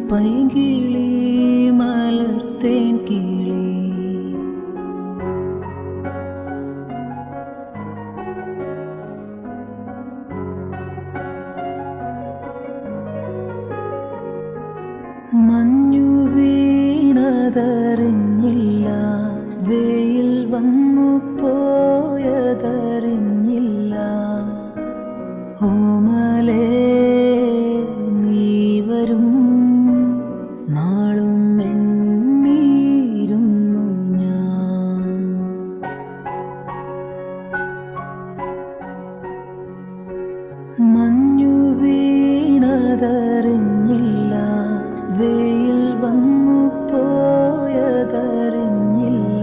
പൈകിളി മലർത്തേൻ കിളി മഞ്ഞു വീണതറിഞ്ഞില്ല വെയിൽ വന്നു പോയതറിഞ്ഞില്ല ഓമലേ നീ വരും നാളും എണ്ണീരുന്നു ഞാൻ മഞ്ഞു വീണതറിഞ്ഞില്ല വെയിൽ വന്നു പോയതറിഞ്ഞില്ല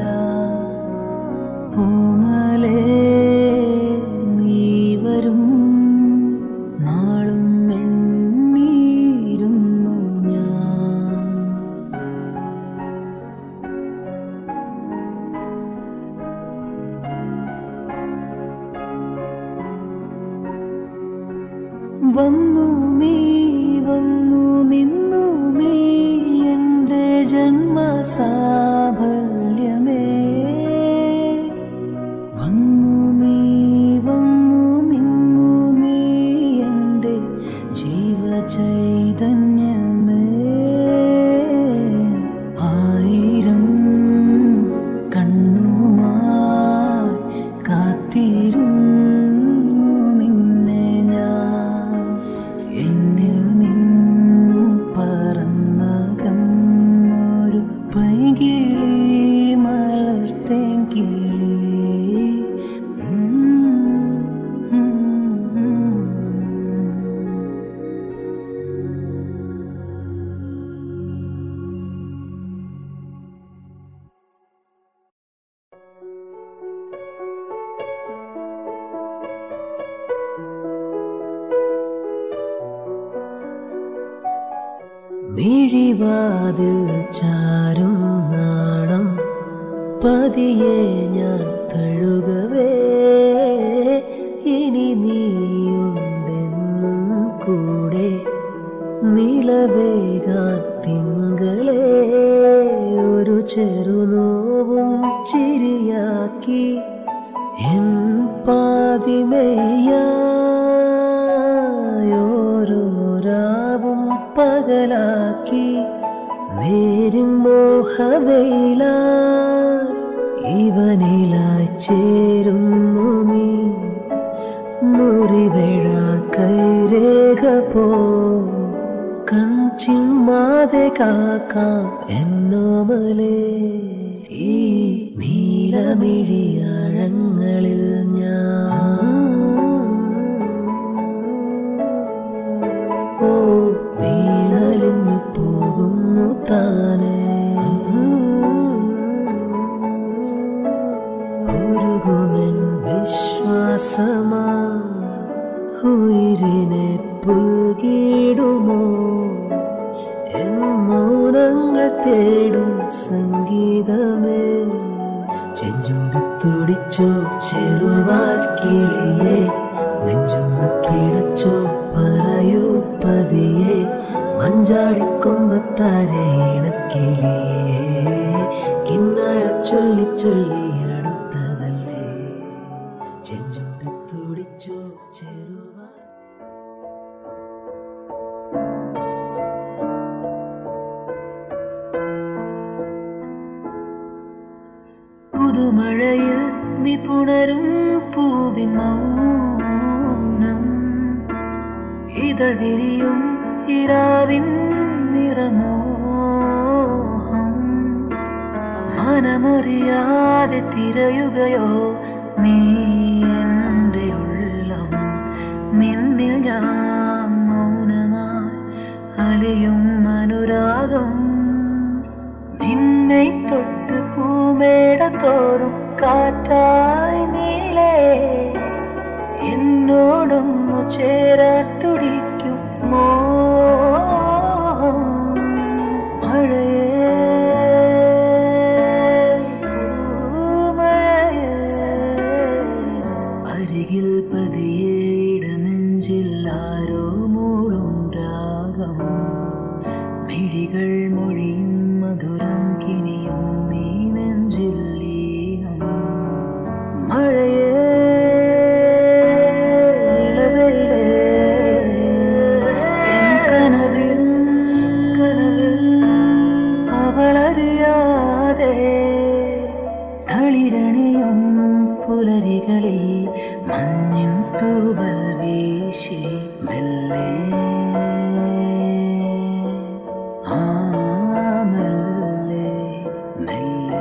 ഓമലേ നീ വരും നാളും എണ്ണീരുന്നു ഞാൻ വന്നു നീ വന്നു നിന്നു നീ എൻ്റെ ജന്മസാഫല്യമേ വന്നു നീ വന്നു നിന്നു നീ എൻ്റെ ജീവചൈതന്യമേ ആയിരം കണ്ണുമായി കാത്തിരുന്നു നിന്നെ ഞാൻ എന്നിൽ നിന്നും പറന്നകന്നൊരു പൈകിളി മലർത്തേൻ കിളി ഉം, ഉം, ഉം. മിഴിവാതിൽ ചാരും നാണം പതിയെ ഞാൻ തഴുകവേ ഇനി നീയുണ്ടെന്നും കൂടെ നിലവേകാൻ തിങ്കളെ ഒരു ചെറുനോവും ചിരിയാക്കി എൻ പാതിമേയോരോ രാവും പകലാക്കി നേരും മോഹവയിലായി ഇവനിലായി ചേരുന്നു നീ മുറിവേഴ കൈരേഖ പോ കൺചിമ്മാതെ കാക്കാം എന്നോമലേ ഈ നീലമിഴിയാഴങ്ങളിൽ ഞാൻ ഓ വീണലിഞ്ഞു പോകുന്നു താനേ ഉരുകുമെൻ വിശ്വാസമാ ഉയിരിനെ പുൽകിടുമോ എൻ മൗനങ്ങൾ തേടും സംഗീതമേ ചെഞ്ചുണ്ട് തുടിച്ചോ ചെറുവാൽ കിളിയെ നെഞ്ചൊന്ന് കിടച്ചോ പറയൂ പതിയെ മഞ്ചാടിക്കൊമ്പത്താരെ ഇണക്കിളിയേ കിന്നാരം ചൊല്ലി ചൊല്ലി അടുത്തതല്ലേ ചെഞ്ചുണ്ട് തുടിച്ചോ ചെറുവാൽ പുതുമഴയിൽ നിപുണരും പൂവിൻ മൗനം ഇതൾ വിരിയും ഇരാവിൻ നിറമോഹം മനമറിയാതെ തിരയുകയോ നീ എൻ്റെ ഉള്ളം നിന്നിൽ ഞാൻ മൗനമായി അലിയും അനുരാഗം നിന്നെ തൊട്ട് പൂമേട തോറും കാറ്റായി നീളേ എന്നോടൊന്നു ചേരാത്തുടിക്കും മോഹം മഴയേ പൂമഴയേ അരികിൽ പതിയെ ഇടനെഞ്ചിൽ ആരോ മൂളും രാഗം മിഴികൾ മൊഴിയും മധുരം കിനിയും നീ നെഞ്ചിൽ ലീനം മഴയേ ഇളവയിലേ എൻ കനവിൽ കനവിൽ അവളറിയാതെ തളിരണിയും പുലരികളിൽ മഞ്ഞിൻ തൂവൽ വീശി മെല്ലെ ആ മെല്ലെ മെല്ലെ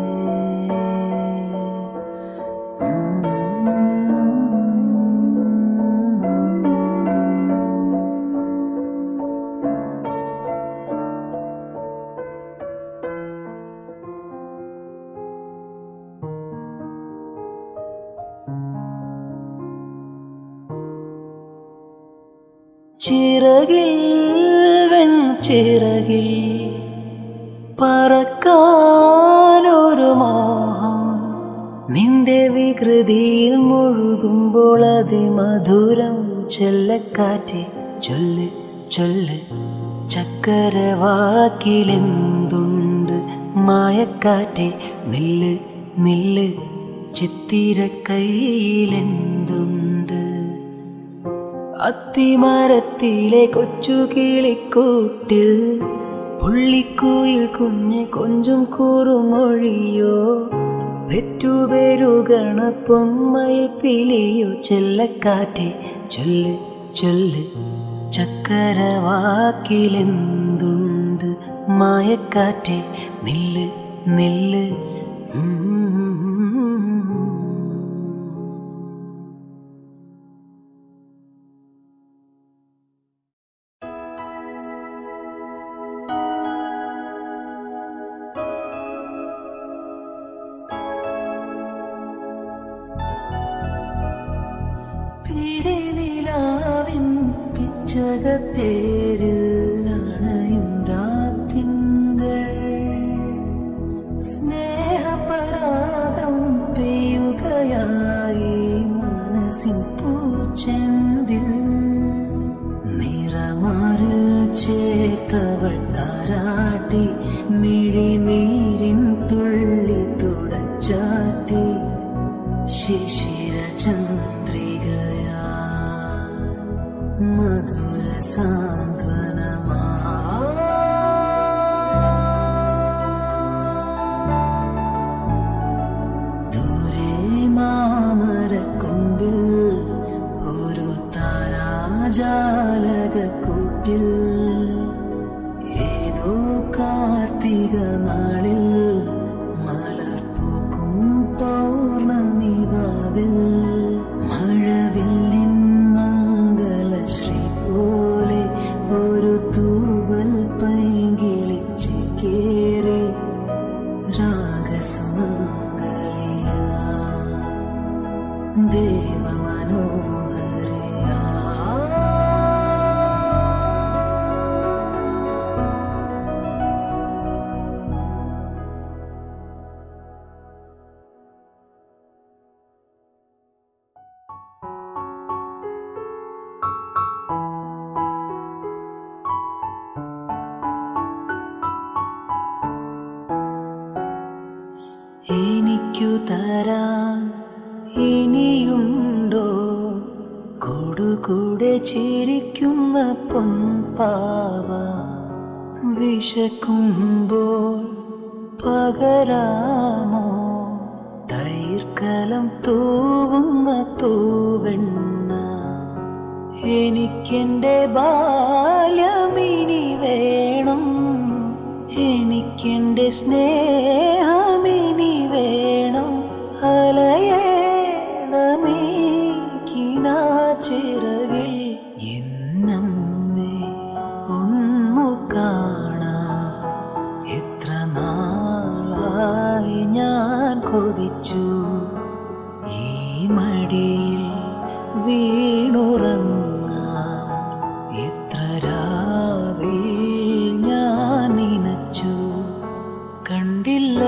ചിറകിൽ വെൺചിറകിൽ പറക്കാനൊരു മോഹം നിന്റെ വികൃതിയിൽ മുഴുകുമ്പോൾ അതിമധുരം ചെല്ലക്കാറ്റെ ചൊല്ല് ചൊല്ല് ചക്കരവാക്കിലെന്തുണ്ട് മായക്കാറ്റെ നില്ല് നില്ല് ചിത്തിര കയ്യിലെന്തുണ്ട് അത്തിമരത്തിലെ കൊച്ചു കിളിക്കൂട്ടിൽ പുള്ളിക്കുയിൽ കുഞ്ഞ് കൊഞ്ചും കൂറുമൊഴിയോ പെറ്റുപെരുകണ പൊന്മയിൽ പിലിയോ ചെല്ലക്കാറ്റെ ചൊല്ല് ചൊല്ല് ചക്കരവാക്കിലെന്തുണ്ട് മായക്കാറ്റെ നില്ല് നില്ല് ഉം. തിരുനിലാവിൻ പിച്ചകത്തേരിൽ അണയും രാത്തിങ്കൾ സ്നേഹപരാഗം പെയ്യുകയായി മനസ്സിൻ പൂച്ചെണ്ടിൽ നിറമാറിൽ ചേർത്തവൾ താരാട്ടി മിഴിനീരിൻ തുള്ളി തുടച്ചാറ്റി ശിശിര ചന്ദ്രികയാ മധുര സാന്ത്വനമാ ദൂരെ മാമരക്കൊമ്പിൽ ഒരു താരാജാലകൂട്ടിൽ ഏതോ കാർത്തിക നാളിൽ മലർപ്പൂക്കും പൗർണമി വാവിൽ മഴവില്ലിൻ മംഗലശ്രീ പോലെ ഒരു തൂവൽ പൈകിളിച്ച് കേറി രാഗസുമംഗലിയ ദേവമനോഹരിയാ എനിക്കു തരാൻ ഇനിയുണ്ടോ കൂടുകൂടെ ചിരിക്കുന്ന പൊൻപാവ വിശക്കുമ്പോൾ പകരാമോ ദൈർഘലം തൂവുന്ന തൂവെണ്ണ എനിക്കെന്റെ ബാല്യമിനി വേണം എനിക്കെന്റെ സ്നേഹമിനി വേണം അലയേണമേ ചിറകിൽ എന്നമ്മേ ഒന്നു കാണാ എത്ര നാളായി ഞാൻ കൊതിച്ചു ഈ മടിയിൽ വീണുറങ്ങാൻ എത്ര രാവിൽ ഞാൻ നനച്ചു കണ്ടില്ല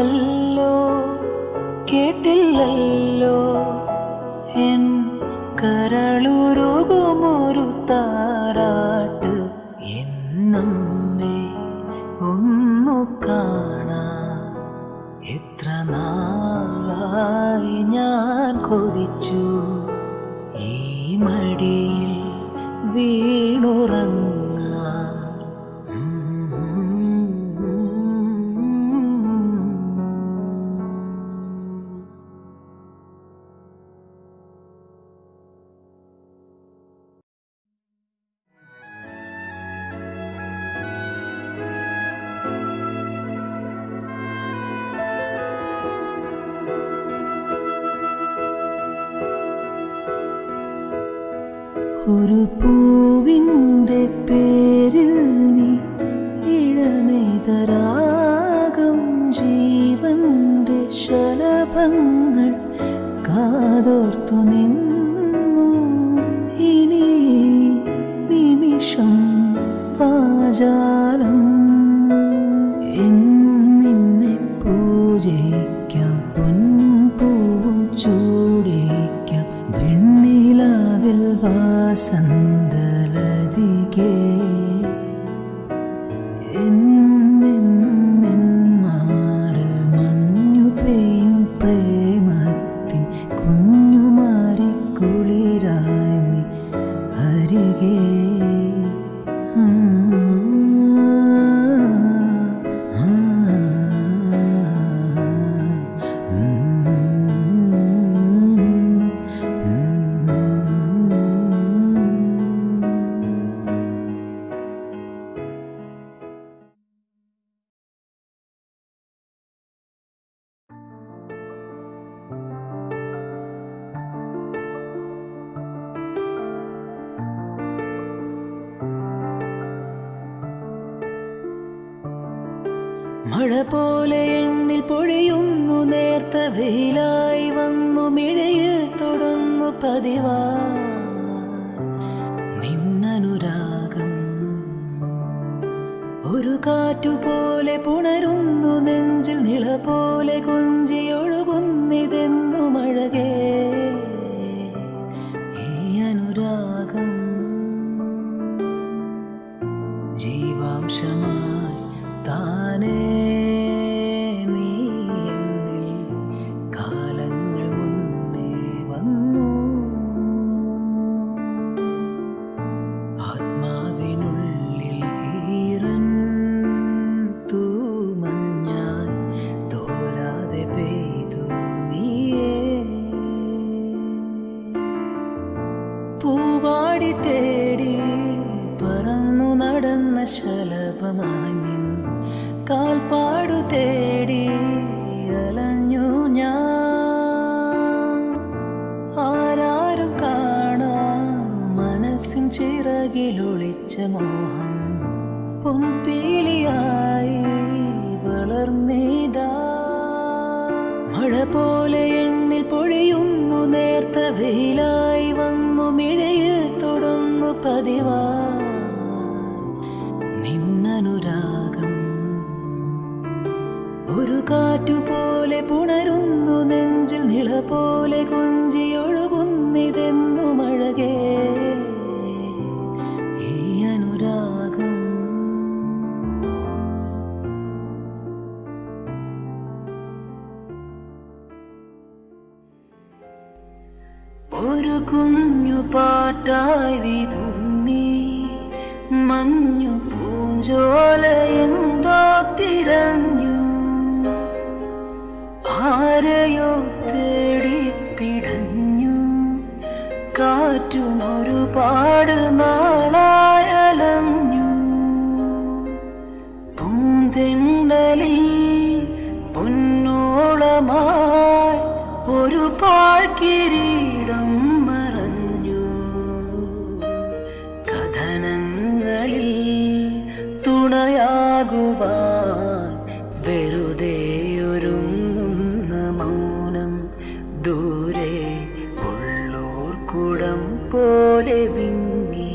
ഒരു പൂവിൻ്റെ പേരിൽ നീ ഇഴനെയ്തരാഗം ജീവന്റെ ശലഭങ്ങൾ കാതോർത്തു നിന്നു ഇനി ഈ നിമിഷം വാചാലം എന്നും നിന്നെ പൂജയിക്കാം പൊന്നും പൂവും ചൂടിക്കാം വെണ്ണിലാവിൽ വാസന്തലതികേ എന്നും എന്നും എന്മാറിൽ മഞ്ഞു പെയ്യും പ്രേമത്തിൻ കുഞ്ഞുമാരി കുളിരായി നീ അരികെ ആ, ആ, ഉം. മഴ പോലെ എണ്ണിൽ പൊഴിയുന്നു നേർത്ത വെയിലായി വന്നു മിഴയിൽ തൊടുന്നു പതിവാ നിന്നനുരാഗം ഒരു കാറ്റുപോലെ പുണരുന്നു നെഞ്ചിൽ നിള പോലെ കൊഞ്ചിയൊഴുകുന്നിതെന്നു മഴകേ ഈ അനുരാഗം ജീവാംശമായി താനേ നീ എന്നിൽ കാലങ്ങൾ മുന്നേ വന്നു ആത്മാവിനുള്ളിൽ ഈറൻ തൂമഞ്ഞായി തോരാതെ പെയ്തു നീയേ പൂവാടി തേടി പറന്നു നടന്ന ശലഭമായി നിൻ കാൽപ്പാടു തേടി അലഞ്ഞു ഞാൻ ആരാരും കാണാ മനസ്സിൻ ചിറകിലൊളിച്ച മോഹം പൊൻപീലിയായി വളർന്നീതാ മഴ പോലെ എണ്ണിൽ പൊഴിയുന്നു നേർത്ത വെയിലായി വന്നു മിഴയിൽ തൊടുന്നു പതിവാ നിന്നനുരാഗം ഒരു കാറ്റുപോലെ പുണരുന്നു നെഞ്ചിൽ നിള പോലെ കൊഞ്ചിയൊഴുകുന്നിതെന്നു മഴകേ ഈ അനുരാഗം ഒരു കുഞ്ഞു പാട്ടായി വിതുമ്മി മഞ്ഞു പൂഞ്ചോല എന്തോ തിരഞ്ഞു ആരെയോ തേടി പിടഞ്ഞു കാറ്റും ഒരുപാട് നാളായലഞ്ഞു പൂന്തെണ്ടലിൽ പൊന്നോളമായി ഒരു പാഴ്കിരീടം മറഞ്ഞു കഥനങ്ങളിൽ തുണയാകുവാൻ വെറുതെ ഒരുങ്ങുന്ന മൗനം ദൂരെ ഉള്ളോർ കുടം പോലെ വിങ്ങി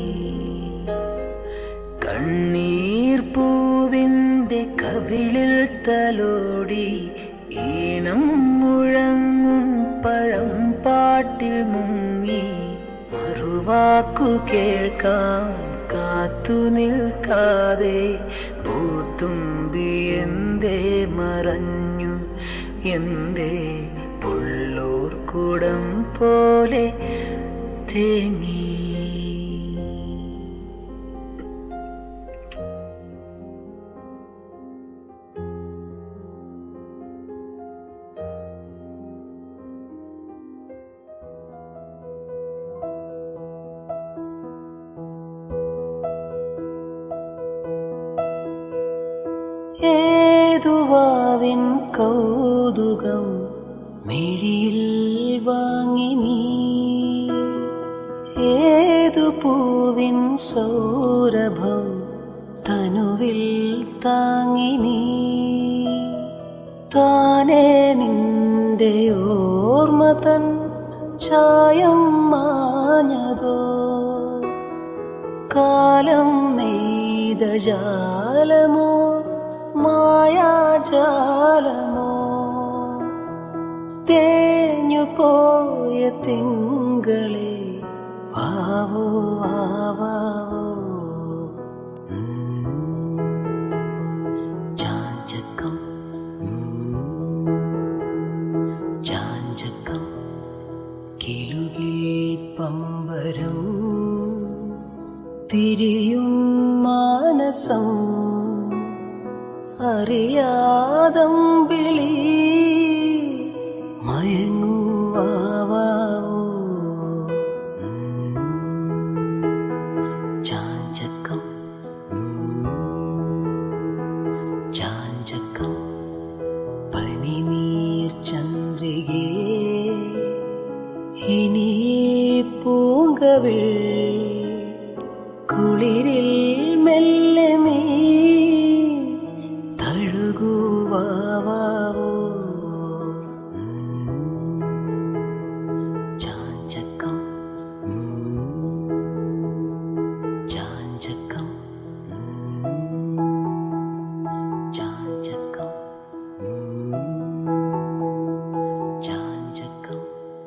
കണ്ണീർ പൂവിൻ്റെ കവിളിൽ തലോടി ഈണം മുഴങ്ങും പഴം പാട്ടിൽ മുങ്ങി മറുവാക്കു കേൾക്കാൻ കാത്തു നിൽക്കാതെ പൂത്തുമ്പി എന്തേ മറഞ്ഞു എന്തേ പുള്ളൂർ കുടം പോലെ തേങ്ങി ഏതുവാവിൻ കൗതുകം മിഴിയിൽ വാങ്ങി നീ ഏതു പൂ സൗരഭം തനുവിൽ താങ്ങി നീ താനേ നിന്റെ ഓർമ്മ തൻ ചായം മാഞ്ഞതോ കാലം നെയ്ത ജാലമോ മായാജാലമോ തേഞ്ഞു പോയ തിങ്കളെ വാവോ വാവാവോ ചാഞ്ചക്കം ചാഞ്ചക്കം കിലുകിൽ പമ്പരം തിരിയും മാനസം അറിയാതം വിളി മയങ്ങുവാവോ ചാഞ്ചക്കം ചാഞ്ചക്കം പനിനീർ ചന്ദ്രികേ ഇനി പൂങ്കവിൾ കുളിരിൽ മെല്ലെ നീ തഴുകുവാവോ ചാഞ്ചക്കം ചാഞ്ചക്കം ചാഞ്ചക്കം ചാഞ്ചക്കം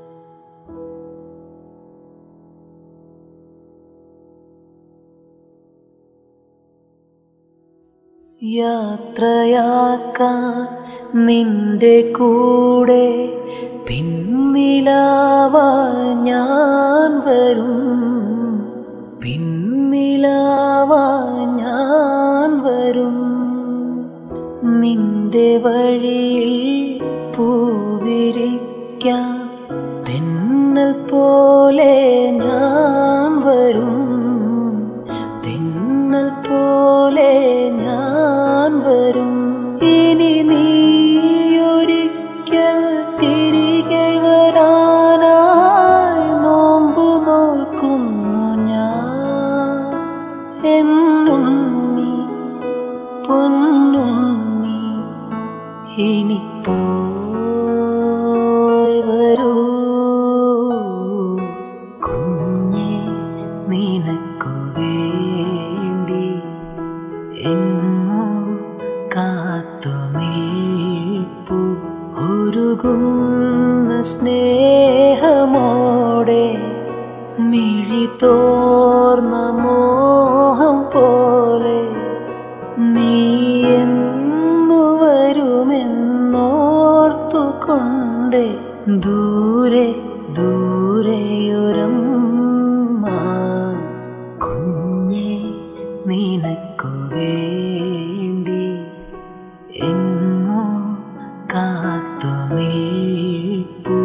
യാത്രയാക്കാൻ നിന്റെ കൂടെ പിന്നിലാവാ ഞാൻ വരും പിന്നിലാവാ ഞാൻ വരും നിന്റെ വഴിയിൽ പൂവിരിക്കാൻ തെന്നൽ പോലെ ഞാൻ വരും തെന്നൽ പോലെ ഞാൻ വരും ഇനി നീയൊരിക്കൽ തിരികെ വരാനായി നോമ്പു നോൽക്കുന്നു ഞാൻ എന്നുണ്ണി പൊന്നുണ്ണി ഇനി പോയി വരൂ കുഞ്ഞെ നിനക്കു വേണ്ടി എങ്ങോ കാത്തു നിൽപ്പു ഉരുകുന്ന സ്നേഹമോടെ മിഴി തോർന്ന മോഹം പോലെ നീ എന്നു വരുമെന്നോർത്തുകൊണ്ടേ ദൂരെ ദൂരെയൊരമ്മ കുഞ്ഞെ നിനക്കു വേണ്ടി എങ്ങോ കാത്തു നിൽപ്പു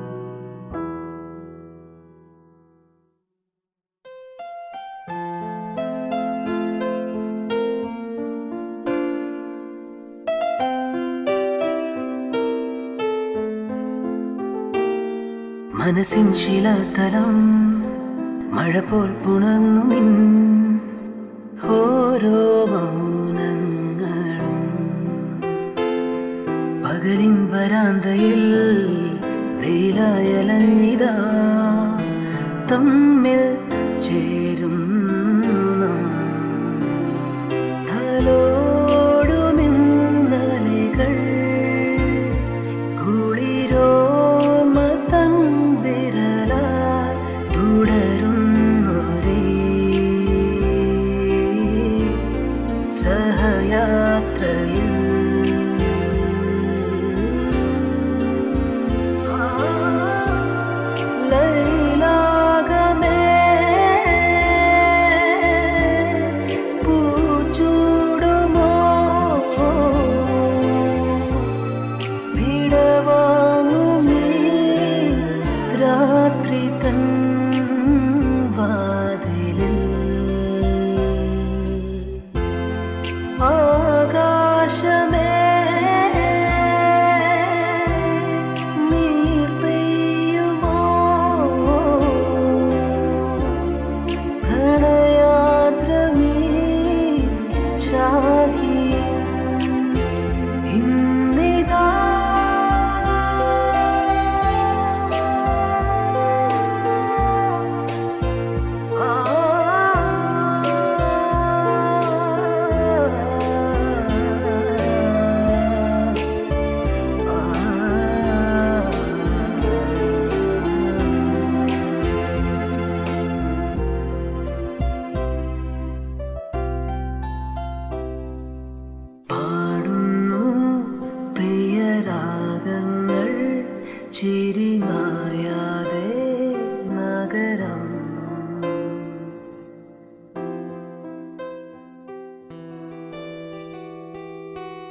മനസ്സിൻ ശിലാതലം മഴ പോൽ പുണർന്നു നിൻ ഓരോ മൗനങ്ങളും പകലിൻ വരാന്തയിൽ വെയിലായലഞ്ഞിതാ തമ്മിൽ ചേരും തലോടുമിന്നലകൾ കുളിരോർമ തൻ വിരലാൽ തുടരുന്നൊരേ സഹയാത്രയിൽ ലൈലാകമേ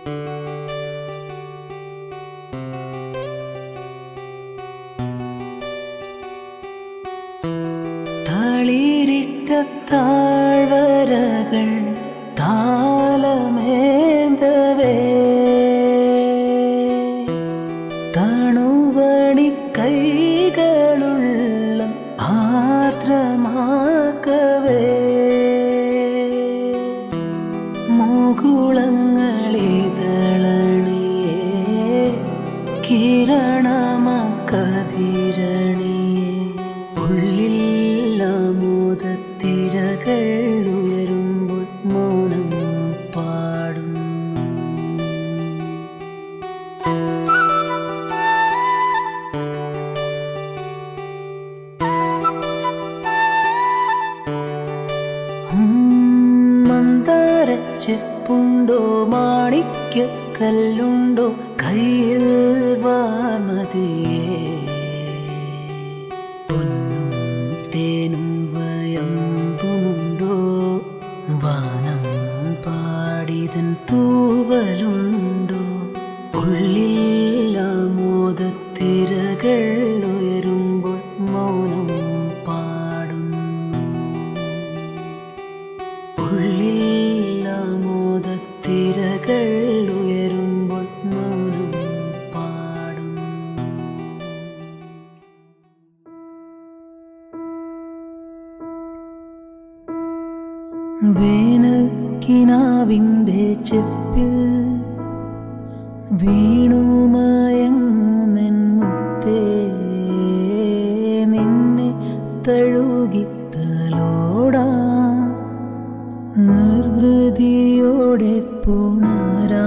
തളിരിട്ട താഴ്വരകൾ താലമേന്തവേ തണുവണി കൈകളുള്ള ആർദ്രമാക്കവേ മുകുളങ്ങളിതളണിയേ കിരണമക്കതിരണിയേ ഉള്ളിൽ ആമോദത്തിരകൾ ഉയരുമ്പോൾ മൗനം പാടും മന്ദാരച്ചെപ്പുണ്ടോ മാണിക്യ കല്ലുണ്ടോ കയ്യിൽ വാമതിയേ പൊന്നും തേനും വയമ്പുമുണ്ടോ വാനം പാടിതൻ തൂവലുണ്ടോ ഉള്ളിൽ ആമോദത്തിരകൾ ഉയരുമ്പോൾ മൗനം പാടും ഉള്ളിൽ ആമോദത്തിരകൾ ഉയരുമ്പോൾ മൗനം പാടും വേനൽക്കിനാവിൻ്റെ ചെപ്പിൽ വീണുമയങ്ങുമെൻ മുത്തേ നിന്നെ തഴുകിത്തലോടാ നിർവൃതിയോടെ പുണരാ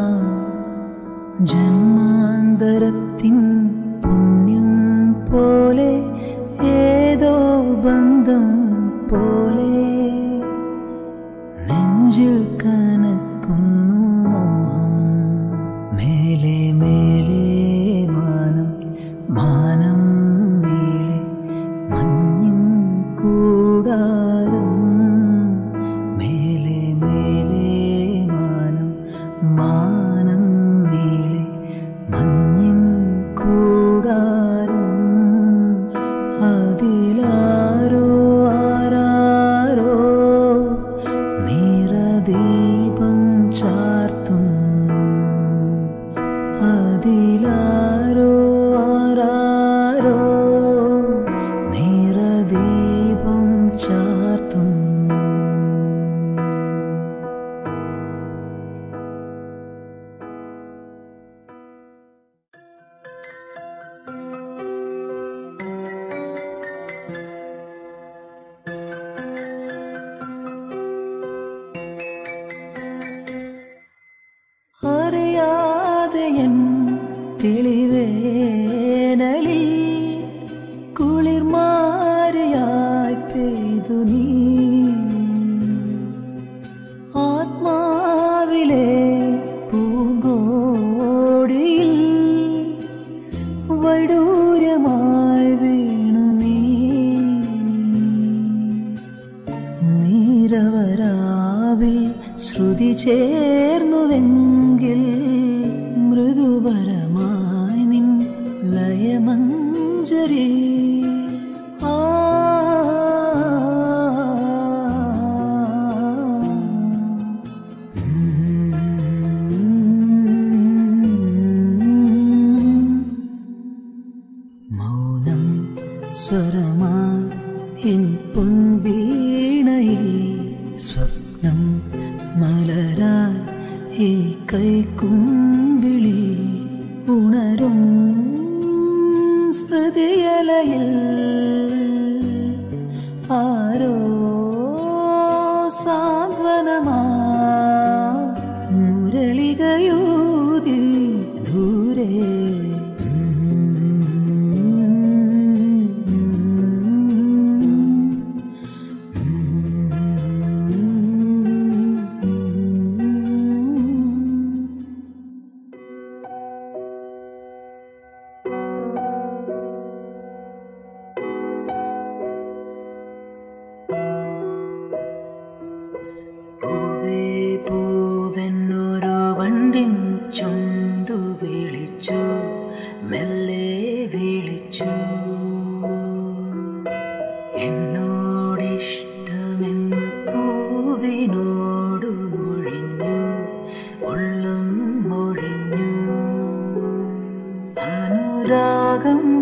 ജന്മാന്തരത്തിൻ പുണ്യം പോലെ ഏതോ ബന്ധം പോലെ നെഞ്ചിൽ കനക്കുന്നു മോഹം മേലെ മേലെ മാനം മാനം നീളെ മഞ്ഞിൻ കൂടാരം മേലെ മേലെ മാനം മാനം നീളെ മഞ്ഞിൻ കൂടാരം അതിലാരോ ആരാരോ നിറദീപം ചാർത്തുന്നു അതിലാരോ ആരാരോ നിറദീപം ചാർത്തുന്നു അറിയാതെ എൻ തെളിവേനലിൽ കുളിർമാരിയായി പെയ്തു നീ ആത്മാവിലെ പൂങ്കോടിയിൽ വൈഡൂര്യമായി വീണു നീ നീരവരാവിൽ ശ്രുതി ചേർന്നുവെങ്കിൽ മൃദുവരമായി നിൻ ലയമഞ്ജരി ആ മൗനം സ്വരമായി എൻ പൊൻവീണയിൽ സ്വപ്നം മലരായി ഈ കൈക്കുമ്പിളിൽ ഉണരും സ്മൃതിയലയിൽ ആരോ സാന്ത്വനമാ മുരളികയൂതി ദൂരെ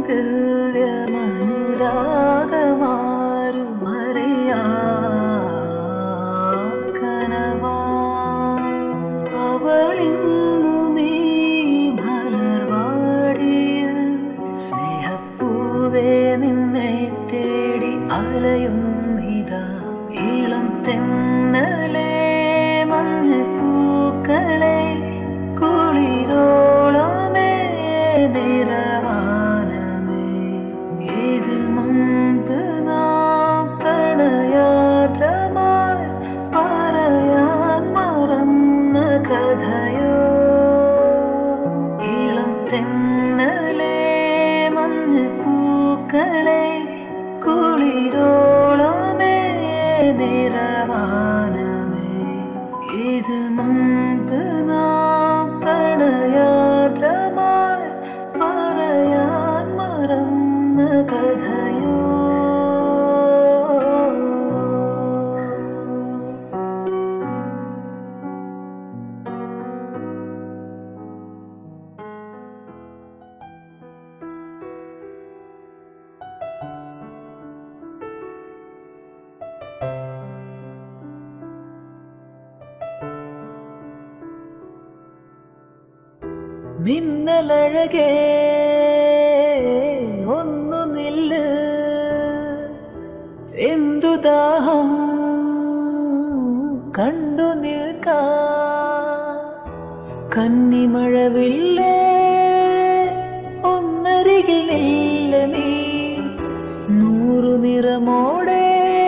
ദിവ്യമനുരാഗമാരുമറിയാ കനവാ അവളിന്നുമീ മലർവാടിയിൽ സ്നേഹപ്പൂവേ നിന്നെ തേടി അലയുന്നിതാ ഇളം തെന്നലേ മഞ്ഞപ്പൂക്കളെ കുളിരോളമേ നിറവാനമേ ഇത് മുൻപ് നാം പ്രണയാർദ്രമായി പറയാൻ മറന്ന കഥയോ ഇളം തെന്നലേ മഞ്ഞപ്പൂക്കളെ കുളിരോളമേ നിറവാനമേ ഇത് മുൻപ് നാം പ്രണയാർദ്രമായി പറയാൻ മറന്ന കഥയോ മിന്നലഴകേ ഒന്നു നില്ല് എന്തു ദാഹം കണ്ടു നിൽക്ക കന്നിമഴവില്ലേ ഒന്നരികിൽ നില്ല നീ നൂറു നിറമോടെ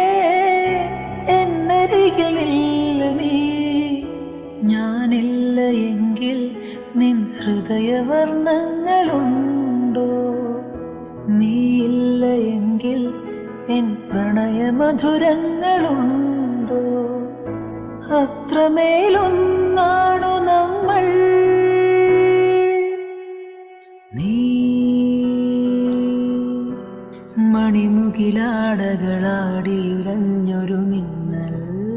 എന്നരികിൽ നില്ല നീ ഞാനില്ല എങ്കിൽ നിൻ ഹൃദയവർണ്ണങ്ങളുണ്ടോ നീയില്ല എങ്കിൽ എൻ പ്രണയമധുരങ്ങളുണ്ടോ അത്രമേലൊന്നാണു നമ്മൾ നീ മണിമുകിലാടകളാടിയുലഞ്ഞൊരു മിന്നൽ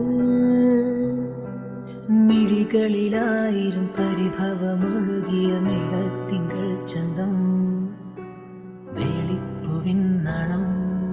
മിഴികളിലായിരം പരിഭവമൊഴുകിയ മേടത്തിങ്കൾ ചന്തം വേളിപ്പുവിൻ നാണം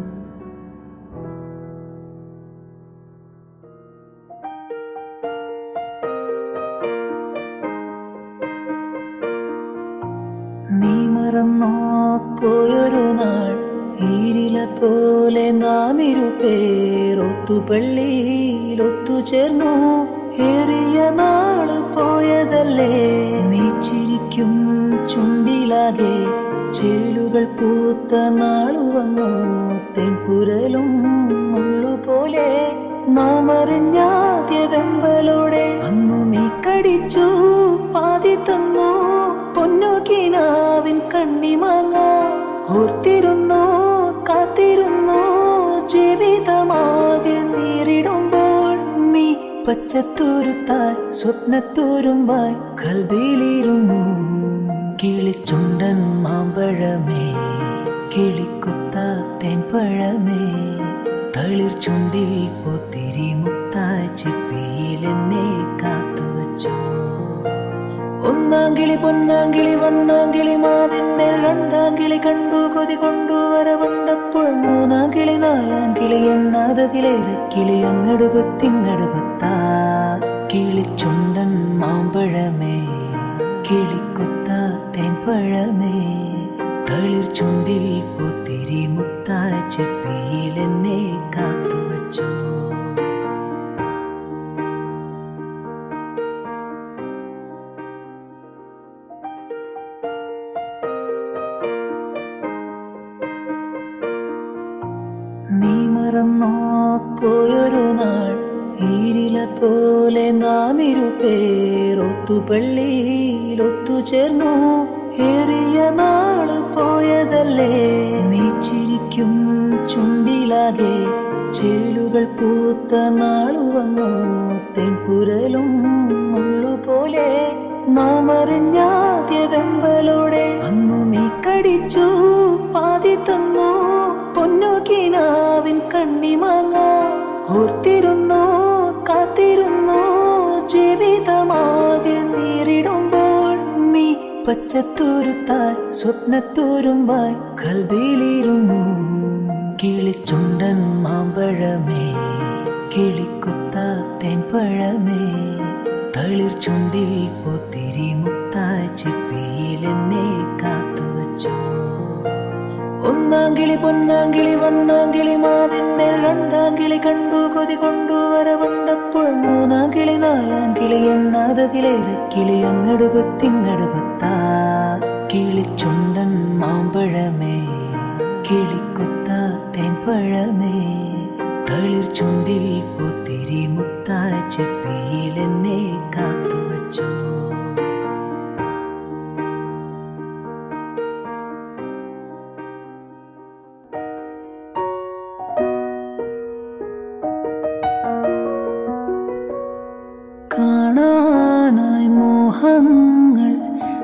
നീ മറന്നോ പോയൊരു നാൾ ഈരില പോലെ നാം ഇരുപേർ ഒത്തുപള്ളിയിൽ ഒത്തുചേർന്നു ഏറിയ നാള് പോയതല്ലേ നീ ചിരിക്കും ചുണ്ടിലാകെ ചേലുകൾ പൂത്ത നാളു വന്നു തെൻപുരലും മുള്ളുപോലെ നാം അറിഞ്ഞാദ്യ വെമ്പലോടെ അന്നു നീ കടിച്ചു പാതി തന്നു പൊന്നുകിനാവിൻ കണ്ണിമാങ്ങ ഓർത്തിരുന്നു കാത്തിരുന്നു ജീവിതമാകെ നേരിടുമ്പോൾ നീ പച്ചത്തൂരുത്തായി സ്വപ്നത്തൂരുമ്പായി കൽവിയിലിരുന്നു കിളിച്ചുണ്ടൻ മാമ്പഴമേ കിളിക്കൊത്ത തേൻപഴമേ തളിർ ചുണ്ടിൽ പൊത്തിരി മുത്തായി ചിപ്പിയിൽ എന്നെ കാത്തുവച്ചോ ഒന്നാം കിളി പൊന്നാം കിളി വണ്ണാം കിളി മാവിന്റെ രണ്ടാം കിളി കണ്ടു കൊതി കൊണ്ടു വരവുണ്ടപ്പോൾ മൂന്നാം കിളി നാലാം കിളി എണ്ണാതതിലേറെ കിളി അങ്ങടുകൊത്തിങ്ങടുകൊത്താ കിളിച്ചുണ്ടൻ മാമ്പഴമേ കിളിക്കൊത്ത തേൻപഴമേ തളിർ ചുണ്ടിൽ പൊത്തിരി മുത്തായി ചിപ്പിയിൽ എന്നെ കാത്തുവച്ചോ നീ മറന്നോ പോയൊരു നാൾ ഈരില പോലെ നാം ഇരുപേർ ഒത്തുപള്ളിയിൽ ഒത്തുചേർന്നു ഏറിയ നാള് പോയതല്ലേ നീ ചിരിക്കും ചുണ്ടിലാകെ ചേലുകൾ പൂത്ത നാളു വന്നു തെൻപുരലും മുള്ളുപോലെ നാം അറിഞ്ഞാദ്യ വെമ്പലോടെ അന്നു നീ കടിച്ചു പാതി തന്നു പൊന്നുകിനാവിൻ കണ്ണിമാങ്ങ ഓർത്തിരുന്നു കാത്തിരുന്നു ജീവിതമാകെ നേരിടുമ്പോൾ നീ പച്ചത്തൂരുത്തായി സ്വപ്നത്തൂരുമ്പായി കൽവിയിലിരുന്നു കിളിച്ചുണ്ടൻ മാമ്പഴമേ കിളിക്കുത്താത്തേൻ പഴമേ തളിർ ചുണ്ടിൽ പൊത്തിരി മുത്തായി ചിപ്പിയിൽ എന്നെ കാത്തുവച്ചോ ഒന്നാങ്കിളി പൊന്നാങ്കിളി വണ്ണാങ്കിളി മാവിന്മേൽ രണ്ടാങ്കിളി കണ്ടു കൊതി കൊണ്ടു വരവുണ്ടപ്പോൾ മൂന്നാങ്കിളി നാലാങ്കിളി എണ്ണാതതിലേറെ കിളി അങ്ങടുകൊത്തിങ്ങടുകൊത്താ കിളിച്ചുണ്ടൻ മാമ്പഴമേ കിളിക്കൊത്താ തേൻപഴമേ തളിർ ചുണ്ടിൽ പൊത്തിരി മുത്തായ ചെപ്പിയിൽ എന്നെ കാത്തുവച്ചോ കാണാനായി മോഹങ്ങൾ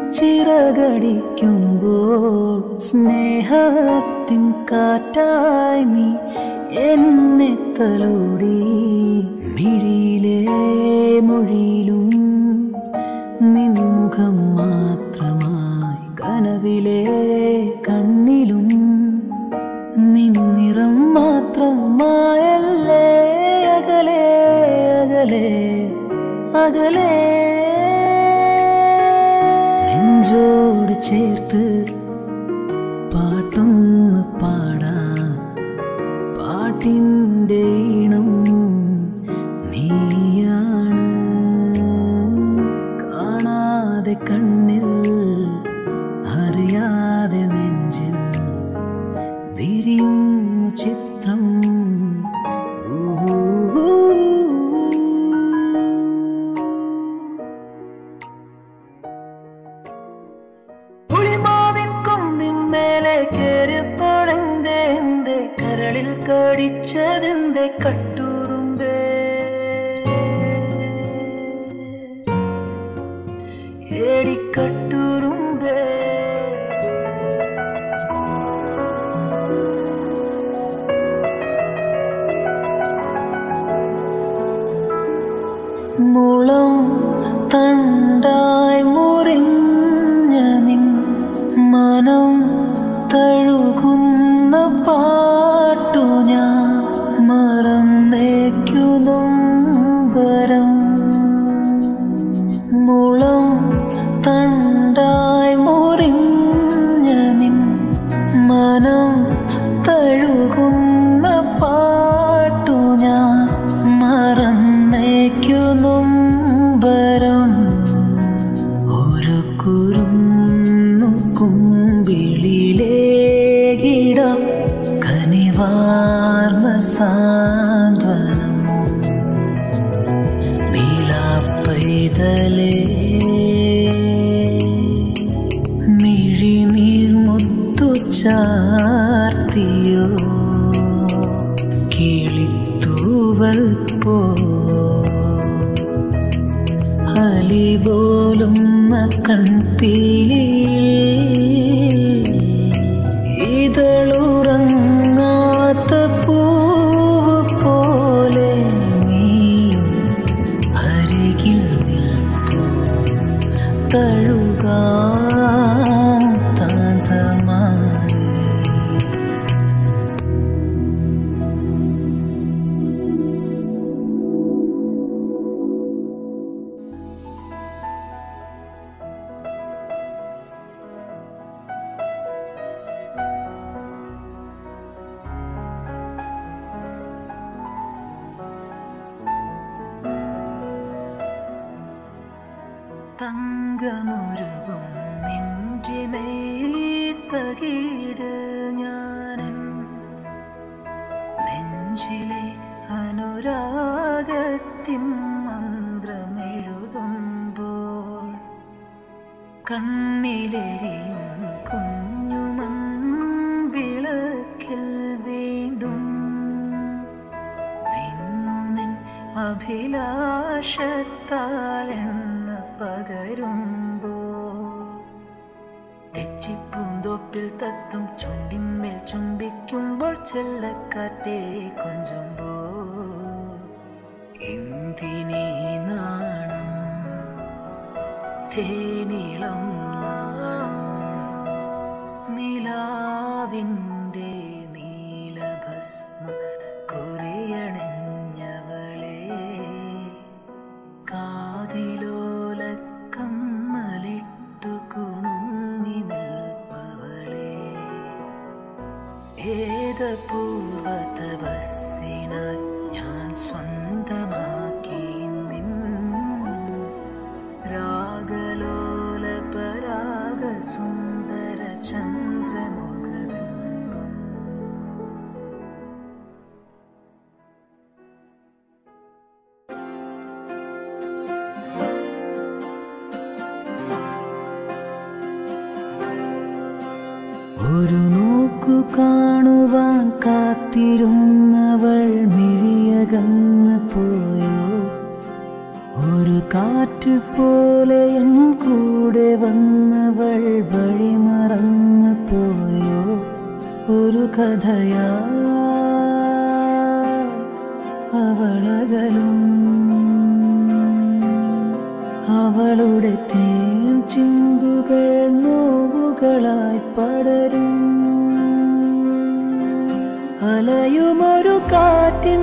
ചിറകടിക്കുമ്പോൾ സ്നേഹത്തിൻ കാറ്റായി നീ എന്നെ തലോടി മിഴിയിലെ മൊഴിയിലും നിൻമുഖം മാത്രമായി കനവിലെ കണ്ണിലും നിന്നിറം മാത്രമായല്ലേ അകലെ അകലെ അകലെ നെഞ്ചോട് ചേർത്ത് പാട്ടൊന്ന് പാടാൻ പാട്ടിൻ്റെ ഈണം നീയാണ് കാണാതെ കണ്ണിൽ അറിയാതെ നെഞ്ചിൽ വിരിയുന്നു ചിത്രം പുളിമാവിൻ കൊമ്പിൻ മേലെ കയറിപ്പടന്തേ എന്റെ കരളിൽ കടിച്ചതെന്റെ കട്ടൂറുമ്പേ ഏടിക്കട്ടൂറുമ്പേ മുളം തണ്ടായി മുറിഞ്ഞ നിൻ മനം തഴുകുന്ന പാട്ടു ഞാൻ മറന്നേക്കുന്നും വരം മുളം തണ്ടായി മുറിഞ്ഞ നിൻ മനം തഴുകുന്ന പാട്ടു ഞാൻ മറന്നേക്കുന്നും വരം ഒരു കുരുന്നു കുമ്പിളിലേകിടം കനിവാർന്ന സാന്ത്വനം നീലാപ്പൈതലേ മിഴിനീർമുത്തു ചാർത്തിയോ കിളിത്തൂവൽ പോ അലിപോലുന്ന കൺപീലിയിൽ ഇതളുറങ്ങാത്ത പൂവ് പോലെ നീയും അരികിൽ നിൽപ്പൂ തഴുകാം താന്തമായി തങ്കമൊരുകും നിന്റെ മേത്തകീട് ഞാനൻ നെഞ്ചിലെ അനുരാഗത്തിൻ മന്ത്രമെഴുതുമ്പോൾ കണ്ണിലെരിയും കുഞ്ഞുമൺ വിളക്കിൽ വീണ്ടും നിന്നുമെൻ അഭിലാഷത്താൽ എണ്ണ പകരുമ്പോ തെച്ചിപ്പൂന്തോപ്പിൽ തത്തും ചുണ്ടിന്മേൽ ചുംബിക്കുമ്പോൾ ചെല്ലക്കാറ്റേ കൊഞ്ചുമ്പോ എന്തിനീ നാണം തേനിളം നാളം നിലാവിൻ്റെ നീലഭസ്മ കുറിയണിഞ്ഞവളെ കാതിലോല കമ്മലിട്ടു കുണുങ്ങി നിൽപ്പവളെ ഏതപൂർവ തപസ്സിനായി ഞാൻ സ്വന്തമാക്കി നിൻ രാഗലോല പരാഗ സുന്ദര ചന്ദ്രമുഖബിംബം ഒരു നോക്കു കാണുവാൻ കാത്തിരുന്നവൾ മിഴിയകന്ന് പോയോ ഒരു കാറ്റ് പോലെ എൻ കൂടെ വന്നവൾ വഴിമറന്ന് പോയോ ഒരു കഥയാ അവളകലും അവളുടെ തേൻ ചിന്തുകൾ നോവുകളായി പടരും അലയുമൊരു കാറ്റിൻ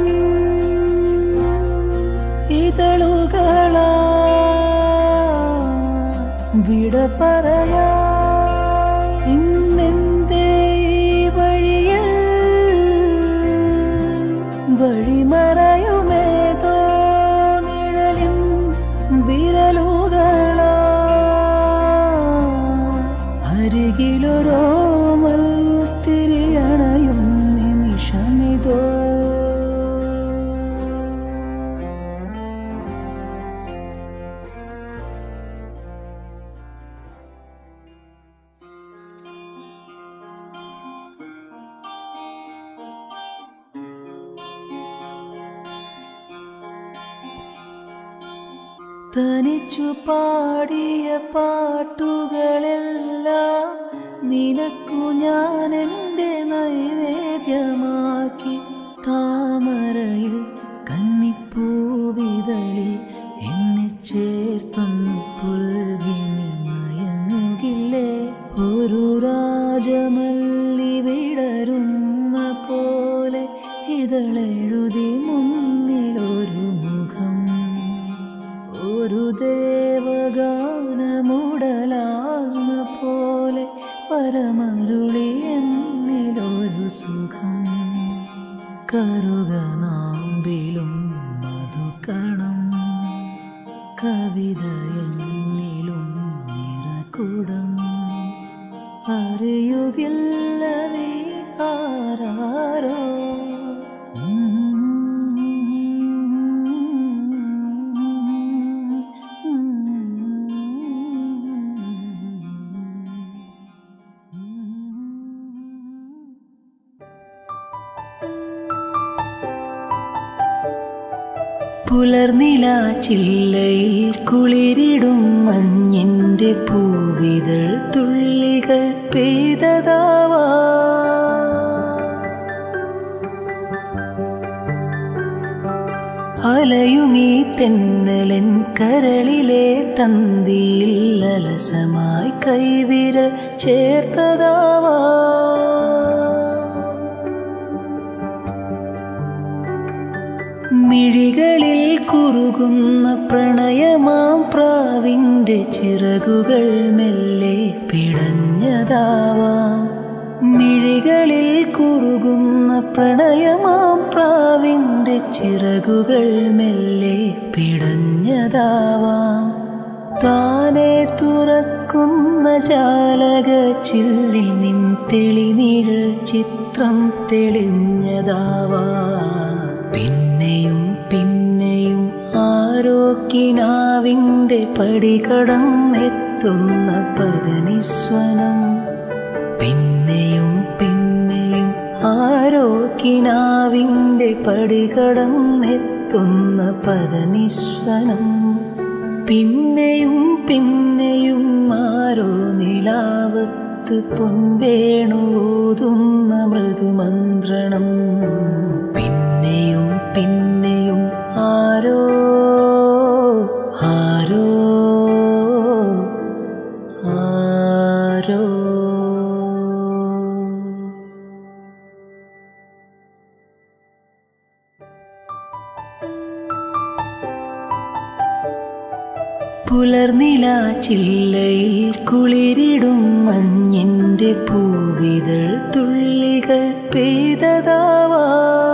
ഇതളുകളാ വിട പറയാ ഇന്നെന്തേ ഈ വഴിയിൽ വഴിമറയുമേതോ നിഴലിൻ വിരലുകളാ അരികിലൊരോമൽ തിരിയണയും നിമിഷമിതോ തനിച്ചു പാടിയ പാട്ടുകളെല്ലാം നിനക്കു ഞാൻ എൻ്റെ നൈവേദ്യമാക്കി താമരയിൽ കന്നിപ്പൂവിതളിൽ എന്നെ ചേർത്തൊന്നു പുൽകി നീ മയങ്ങുകില്ലേ ഒരു രാജമല്ലി വിടരുന്ന പോലെ ഇതളെഴുതി മുന്നിലൊരു മുഖം ഒരു ദേവഗാനമുടലാർന്ന പോലെ പരമരുളി എന്നിലൊരു സുഖം കറുക നാമ്പിലും മധുകണം കവിത എന്നിലും നിറകുടം അറിയുകില്ല നീ ആരാരോ പുലർനില ചില്ലയിൽ കുളിരിടും മഞ്ഞിന്റെ പൂവിതൾ തുള്ളികൾ പെയ്തതാവാ അലയുമീ തെന്നലൻ കരളിലെ തന്തിയിൽ അലസമായി കൈവിരൽ ചേർത്തതാവാ മിഴികളിൽ കുറുകുന്ന പ്രണയമാം പ്രാവിന്റെ ചിറകുകൾ മെല്ലെ പിടഞ്ഞതാവാം മിഴികളിൽ കുറുകുന്ന പ്രണയമാം പ്രാവിന്റെ ചിറകുകൾ മെല്ലെ പിടഞ്ഞതാവാം താനെ തുറക്കുന്ന ജാലക ചില്ലിൽ നിൻ തെളിനീഴൽ ചിത്രം തെളിഞ്ഞതാവാ പിന്നെയും പിന്നെയും ആരോ കിനാവിൻ്റെ പടി കടന്നെത്തുന്ന പദനിസ്വനം പിന്നെയും പിന്നെയും ആരോ കിനാവിൻ്റെ പടി കടന്നെത്തുന്ന പദനിസ്വനം പിന്നെയും പിന്നെയും ആരോ നിലാവത്ത് പൊൻവേണുവോതുന്ന മൃദുമന്ത്രണം പിന്നെയും പിന്നെയും ആരോ ആരോ പുലർനില ചില്ലയിൽ കുളിരിടും മഞ്ഞിന്റെ പൂവിതൾ തുള്ളികൾ പെയ്തതാവാ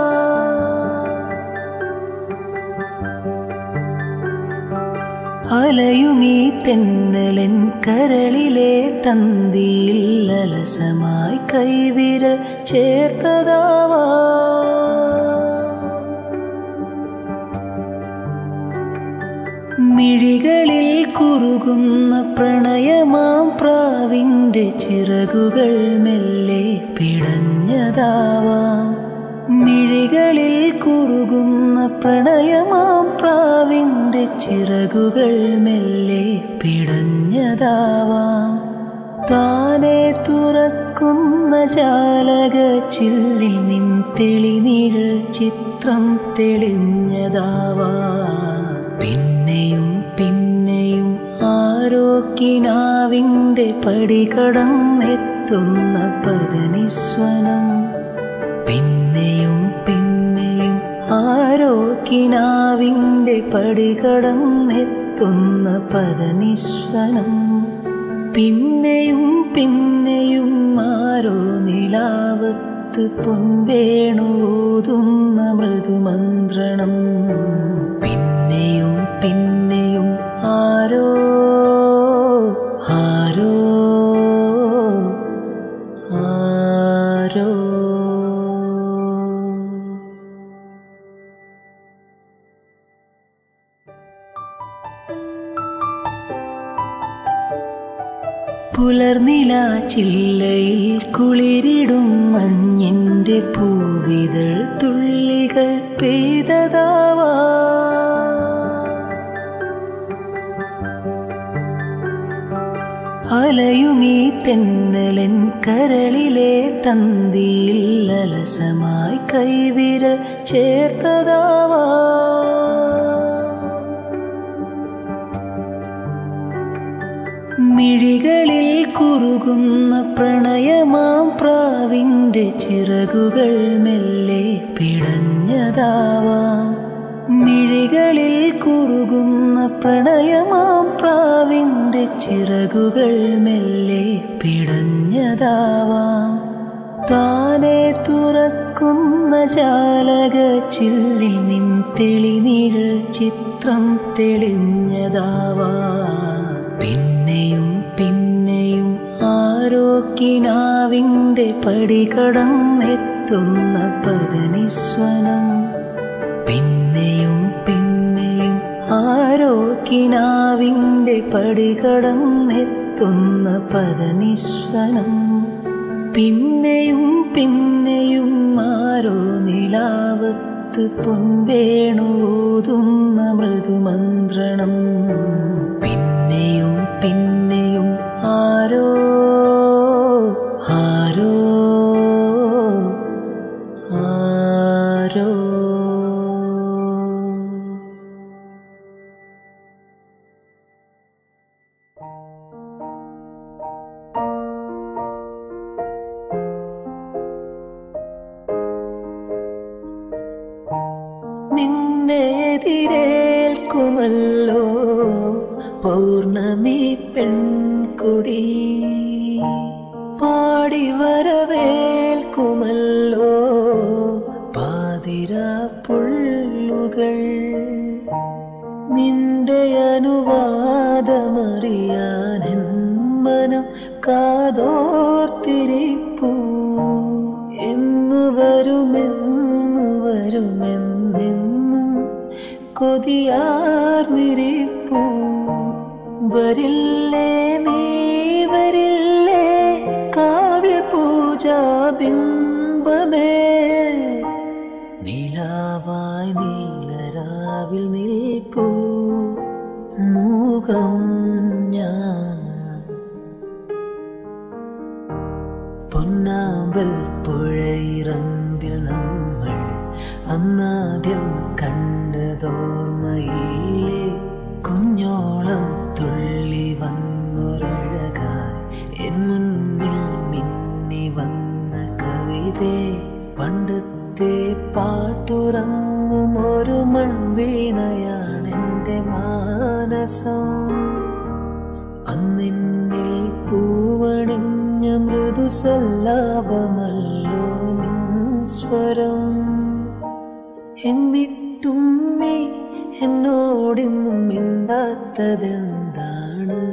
അലയുമീ തെന്നലൻ കരളിലെ തന്തിയിൽ അലസമായി കൈവിരൽ ചേർത്തതാവാ മിഴികളിൽ കുറുകുന്ന പ്രണയമാം പ്രാവിന്റെ ചിറകുകൾ മെല്ലെ പിടഞ്ഞതാവാം മിഴികളിൽ കുറുകുന്ന പ്രണയമാം പ്രാവിന്റെ ചിറകുകൾ മെല്ലെ പിടഞ്ഞതാവാം താനെ തുറക്കുന്ന ജാലക ചില്ലിൽ നിൻ തെളിനീഴ് ചിത്രം തെളിഞ്ഞതാവാ പിന്നെയും പിന്നെയും ആരോ കിനാവിൻ്റെ പടി കടന്നെത്തുന്ന പദനിസ്വനം പിന്നെയും പിന്നെയും ആരോ കിനാവിൻ്റെ പടി കടന്നെത്തുന്ന പദനിസ്വനം പിന്നെയും പിന്നെയും ആരോ നിലാവത്ത് പൊൻവേണുവോതുന്ന മൃദുമന്ത്രണം പിന്നെയും പിന്നെയും ആരോ ആരോ ആരോ പുലർനില ചില്ലയിൽ കുളിരിടും മഞ്ഞിന്റെ പൂവിതൾ തുള്ളികൾ പെയ്തതാവാ അലയുമീ തെന്നലൻ കരളിലെ തന്തിയിൽ അലസമായി കൈവിരൽ ചേർത്തതാവാ മിഴികളിൽ കുറുകുന്ന പ്രണയമാം പ്രാവിന്റെ ചിറകുകൾ മെല്ലെ പിടഞ്ഞതാവാം മിഴികളിൽ കുറുകുന്ന പ്രണയമാം പ്രാവിന്റെ ചിറകുകൾ മെല്ലെ പിടഞ്ഞതാവാം താനെ തുറക്കുന്ന ജാലക ചില്ലിൽ നിൻ തെളിനീഴ് ചിത്രം തെളിഞ്ഞതാവാ പിന്നെയും പിന്നെയും ആരോ കിനാവിൻ്റെ പടി കടന്നെത്തുന്ന പദനിസ്വനം പിന്നെയും പിന്നെയും ആരോ കിനാവിൻ്റെ പടി കടന്നെത്തുന്ന പദനിസ്വനം പിന്നെയും പിന്നെയും ആരോ നിലാവത്ത് പൊൻവേണുവോതുന്ന മൃദുമന്ത്രണം പിന്നെയും പിന്നെയും ആരോ ആരോ ആരോ നിന്നെതിരേൽക്കുമല്ലോ പൗർണമി പെൺകുടി പാടി വരവേൽക്കുമല്ലോ പാതിര പുള്ളുകൾ നിന്റെ അനുവാദമറിയാൻ മനം കാതോർത്തിരിപ്പൂ എന്നു വരുമെന്നു വരുമെന്നെന്നും കൊതിയാർന്നിരിപ്പൂ വരില്ലേ നീ വരില്ലേ കാവ്യപൂജാ ബിംബമേ നീലാവായി നീലരാവിൽ നിൽപ്പൂ മൂകം ഞാൻ പൊന്നാമ്പൽ പുഴയിറമ്പിൽ നമ്മൾ അന്നാദ്യം കണ്ടതോർമ്മയില്ലേ കുഞ്ഞോളം തുള്ളി വന്നൊരഴകായി എൻ മുന്നിൽ മിന്നി വന്ന കവിതേ പണ്ടത്തെ പാട്ടുറങ്ങും ഒരു മൺവീണയാണെൻ്റെ മാനസം അന്നെന്നിൽ പൂവണിഞ്ഞ മൃദുസല്ലാപമല്ലോ നിൻ സ്വരം എന്നിട്ടും നീ എന്നോടിന്നും മിണ്ടാത്തതെന്താണ്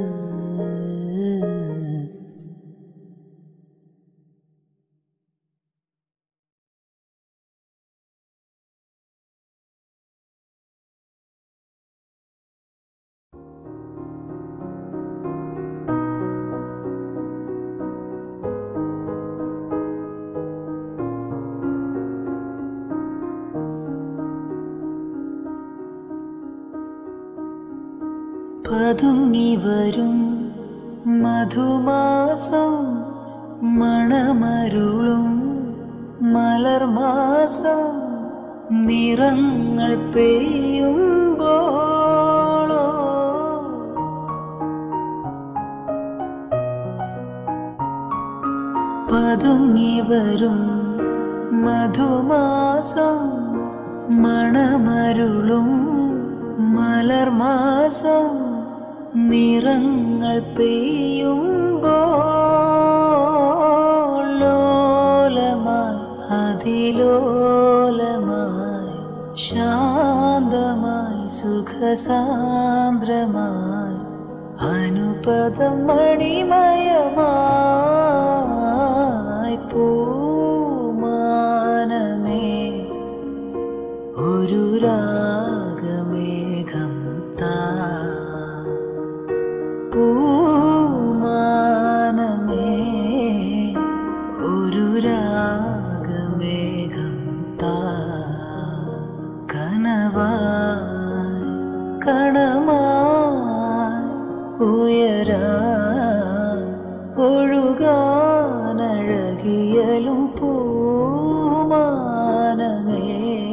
പതുങ്ങി വരും മധുമാസം മണമരുളും മലർമാസം നിറങ്ങൾ പെയ്യുമ്പോളോ പതുങ്ങി വരും മധുമാസം മണമരുളും മലർമാസം നിറങ്ങൾ പെയ്യുമ്പോൾ ലോലമായി അതിലോലമായി ശാന്തമായി സുഖസാന്ദ്രമായി അനുപദം മണിമയമായി പൂമാനമേ ഒരു രാഗമേഘം താ പൂമാനമേ ഒരു രാഗമേഘം താ കനവായി കണമായി ഉയരാ ഒഴുകാനഴകിയലും പൂമാനമേ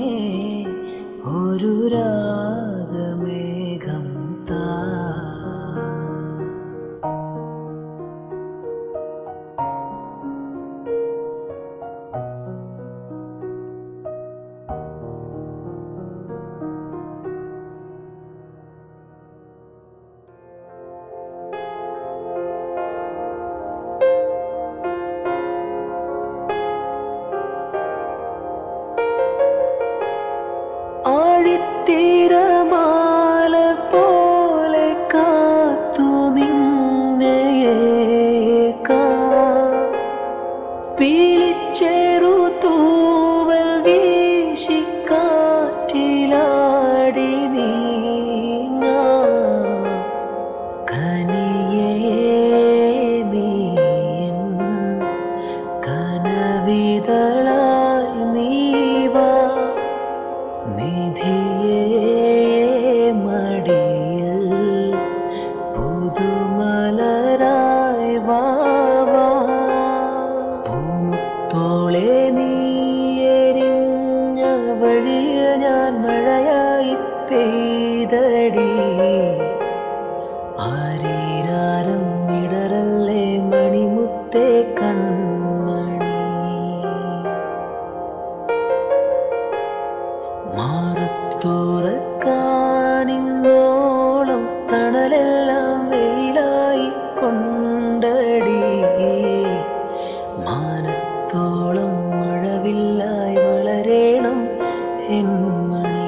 ഒരു രാഗമേഘം താ ആഴിത്തീരമാല പോലെ കാത്തു നിന്നയേക്കാ പീലിച്ചേറു തൂവൽ വീശി കാറ്റിലാടി നീങ്ങാ കനിയേ നീൻ കനവിതളായി നീവാ നിധിയേ മടിയിൽ പുതുമലരായി വാവാ പൂമുത്തോളെ നീ എരിഞ്ഞ വഴിയിൽ ഞാൻ മഴയായി പെയ്തടി ആരീരാരം ഇടറല്ലേ മണിമുത്തേ കൺമണി മാറത്തോറക്കാനിങ്ങോളം തണലെല്ലാം വെയിലായി കൊണ്ടടി മാനത്തോളം മഴവില്ലായി വളരേണം എന്മണി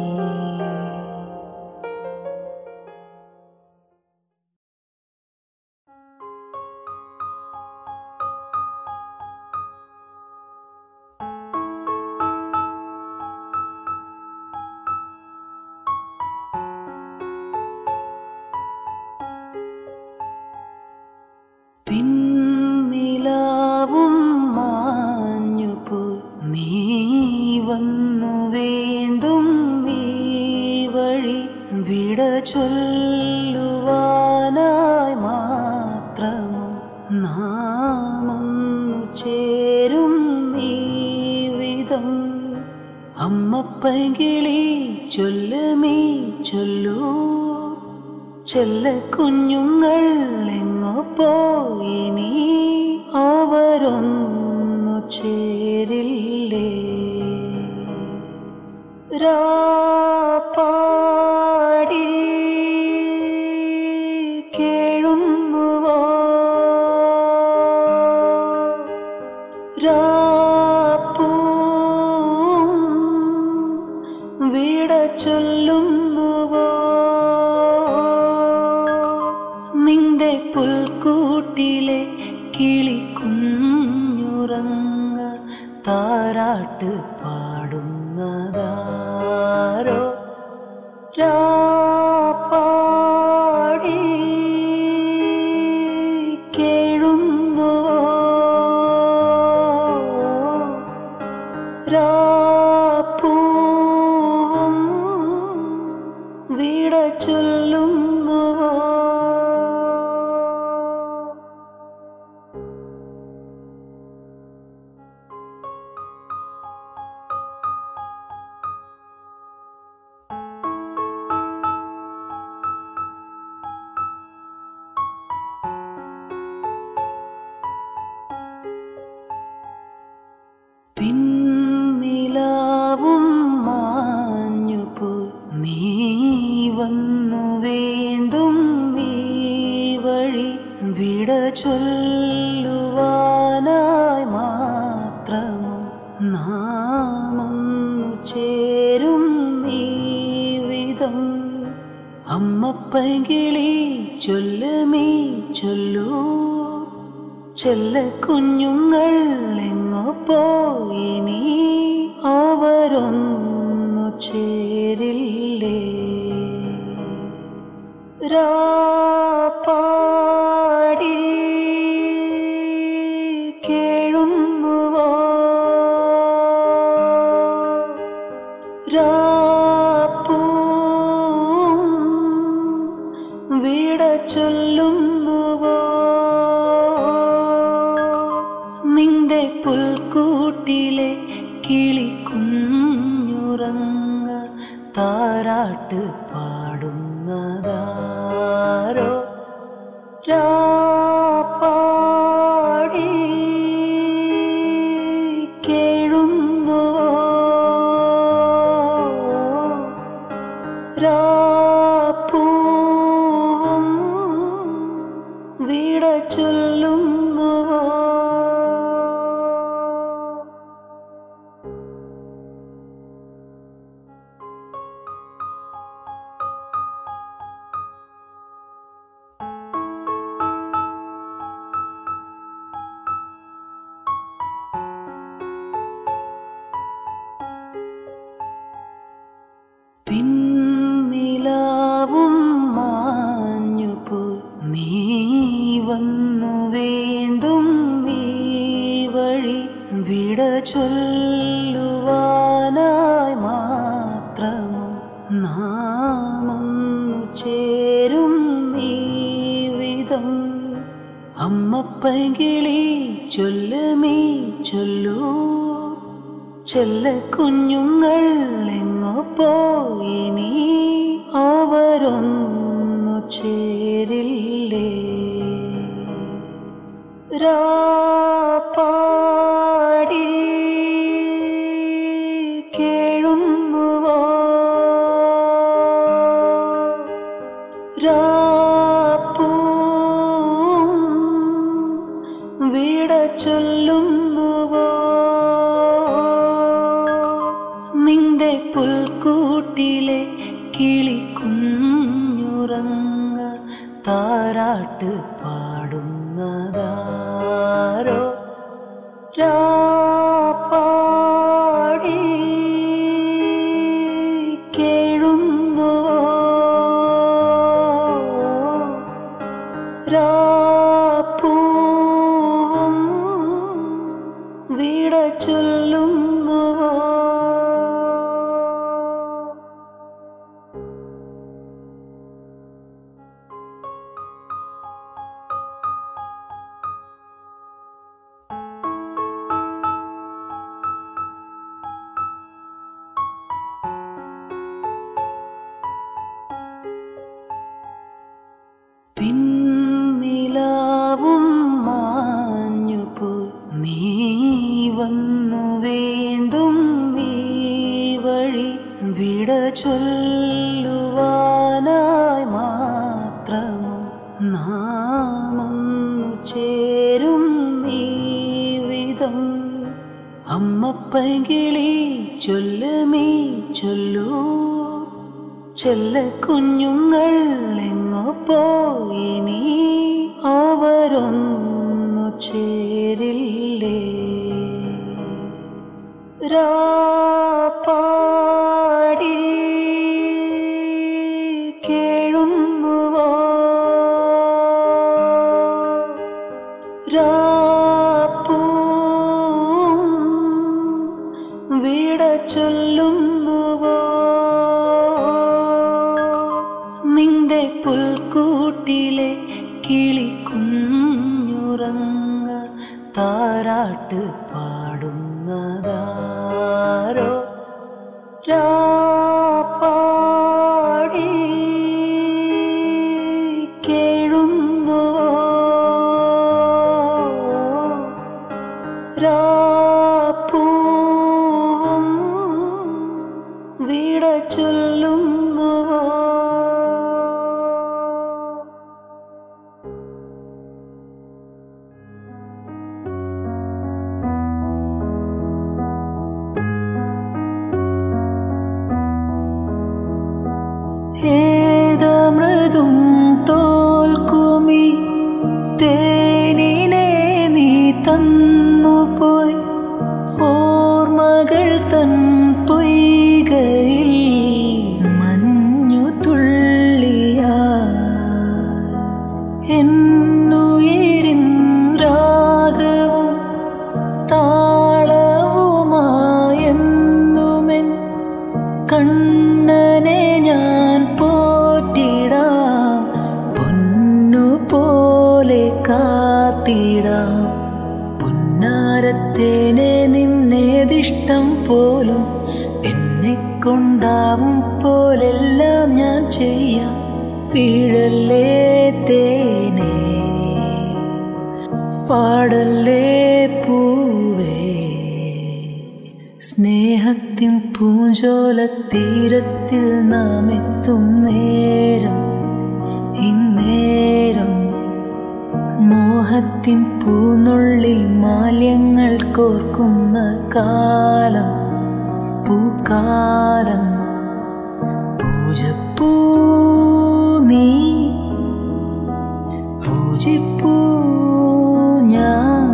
പിന്നിലാവും മാഞ്ഞുപോയി നീ വന്നു വീണ്ടും ഈ വഴി വിട ചൊല്ലുവാനായി മാത്രമോ നാമൊന്നു ചേരും ഈ വിധം അമ്മപ്പൈകിളി ചൊല്ല് നീ ചൊല്ലൂ ചെല്ല കുഞ്ഞുങ്ങൾ എങ്ങോ പോയി നീ അവരൊന്നു ചേരില്ലേ രാപ്പാടി കേഴുന്ന രാപ്പൂം വിട ചൊല്ലുന്നുവോ നിന്റെ പുൽക്കൂട്ടിലെ കിളിക്കുഞ്ഞുറങ്ങ താരാട്ട് പാടുന്നതാരോ രാപ്പാടി കേഴുന്നുവോ രാപ്പൂവും വിട ചൊല്ലുന്നുവോ പിന്നിലാവും മാഞ്ഞുപോയി നീ വന്നു വീണ്ടും ഈ വഴി വിട ചൊല്ലുവാനായി മാത്രമോ നാമൊന്നു ചേരും ഈ വിധം അമ്മപ്പകിളി ചൊല്ല് നീ ചൊല്ലൂ ചെല്ല കുഞ്ഞുങ്ങൾ എങ്ങോ പോയിനി അവരൊന്നു ചേരില്ലേ രാപ്പാടി കേഴുന്നുവോ രാപ്പൂം വിട ചൊല്ലുന്നുവോ നിന്റെ പുൽക്കൂട്ടിലെ കിളിക്കുഞ്ഞുറങ്ങ താരാട്ട് പാടുന്നതാരോ രാപ്പാടി കേഴുന്നുവോ രാപ്പൂവും വിട ചൊല്ലുന്നുവോ പിന്നിലാവും മാഞ്ഞുപോയി നീ വന്നു വീണ്ടും ഈ വഴി വിട ചൊല്ലുവാനായി മാത്രമോ നാമൊന്നു ചേരും ഈ വിധം അമ്മപ്പകിളി ചൊല്ല് നീ ചൊല്ലൂ ചെല്ല കുഞ്ഞുങ്ങൾ എങ്ങോ പോയിനി അവരൊന്നു ചേരില്ലേ രാപ്പാടി കേഴുന്നുവോ രാപ്പൂം വിട ചൊല്ലുന്നുവോ നിന്റെ പുൽക്കൂട്ടിലെ കിളിക്കുഞ്ഞുറങ്ങ താരാട്ട് പാടുന്നതാരോ രാപ്പാടി കേഴുന്നുവോ രാപ്പൂവും വിട ചൊല്ലുന്നുവോ പിന്നിലാവും മാഞ്ഞുപോയി നീ വന്നു വീണ്ടും ഈ വഴി വിട ചൊല്ലുവാനായി മാത്രമോ നാമൊന്നു ചേരും ഈ വിധം അമ്മ പൈകിളി ചൊല്ല് നീ ചൊല്ലൂ ചെല്ല കുഞ്ഞുങ്ങൾ എങ്ങോ പോയിനി അവരൊന്നു ചേരില്ലേ രാപ്പാടി കേഴുന്നുവോ രാപ്പൂം വിട ചൊല്ലുന്നുവോ നിന്റെ പുൽക്കൂട്ടിലെ കിളിക്കുഞ്ഞുറങ്ങ താരാട്ട് പാടുന്നതാരോ രാപ്പാടി കേഴുന്നുവോ രാപ്പൂവും വിട ചൊല്ലുന്നുവോ ഏതമൃതും തോൽക്കുമി തേനിനെ നീ തന്നുപോയി ഓർമ്മകൾ തൻ പൊയ്കയിൽ മഞ്ഞു തുള്ളിയ എന്നുയിരിൻ രാഗവും താളവുമായെന്നുമെൻ കണ്ണനെ ഞാൻ പോറ്റിടാം പൊന്നു പോലെ കാത്തിടാം പുന്നാരത്തേനെ നിന്നേതിഷ്ടം പോലും എന്നെ കൊണ്ടാവും പോലെല്ലാം ഞാൻ ചെയ്യാം വീഴല്ലേ തേനേ പാടല്ലേ പൂവേ സ്നേഹത്തിൻ പൂഞ്ചോല തീരത്തിൽ നാം എത്തും നേരം ഇന്നേരം മോഹത്തിൻ പൂനുള്ളിൽ മാല്യങ്ങൾ കോർക്കുന്ന കാലം പൂക്കാലം പൂജപ്പൂ നീ പൂജിപ്പൂ ഞാൻ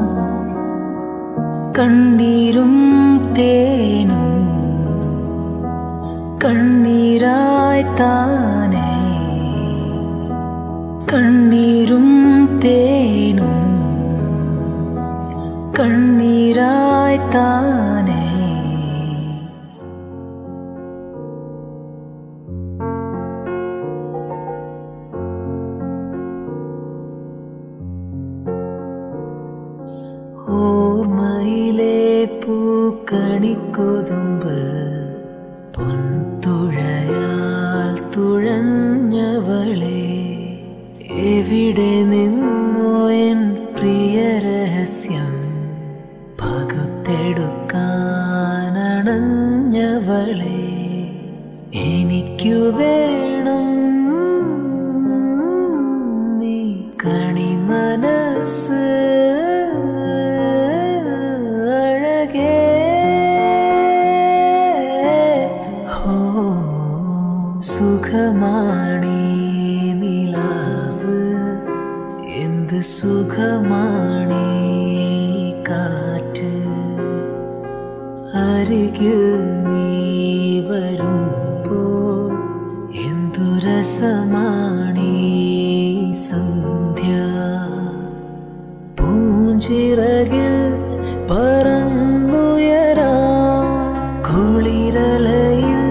കണ്ണീരും തേനും കണ്ണീരായി താനേ കണ്ണീരും തേനും കണ്ണീരായി താനേ ഓർമ്മയിലെ പൂക്കണിക്കൊതുമ്പ് പൊൻതുഴയാൽ തുഴഞ്ഞവളെ എവിടെ നിന്നോ എൻ പ്രിയ രഹസ്യം പകുത്തെടുക്കാനണഞ്ഞവളെ എനിക്കു വേണം നീ കണിമനസ് അഴകേ ഹോ സുഖമാണീ നിലാവ് എന്ത് സുഖമാണീ കാറ്റ് അരികിൽ നീ വരുമ്പോൾ എന്തു രസമാണീ സന്ധ്യ പൂഞ്ചിറകിൽ പറന്നുയരാം കുളിരലയിൽ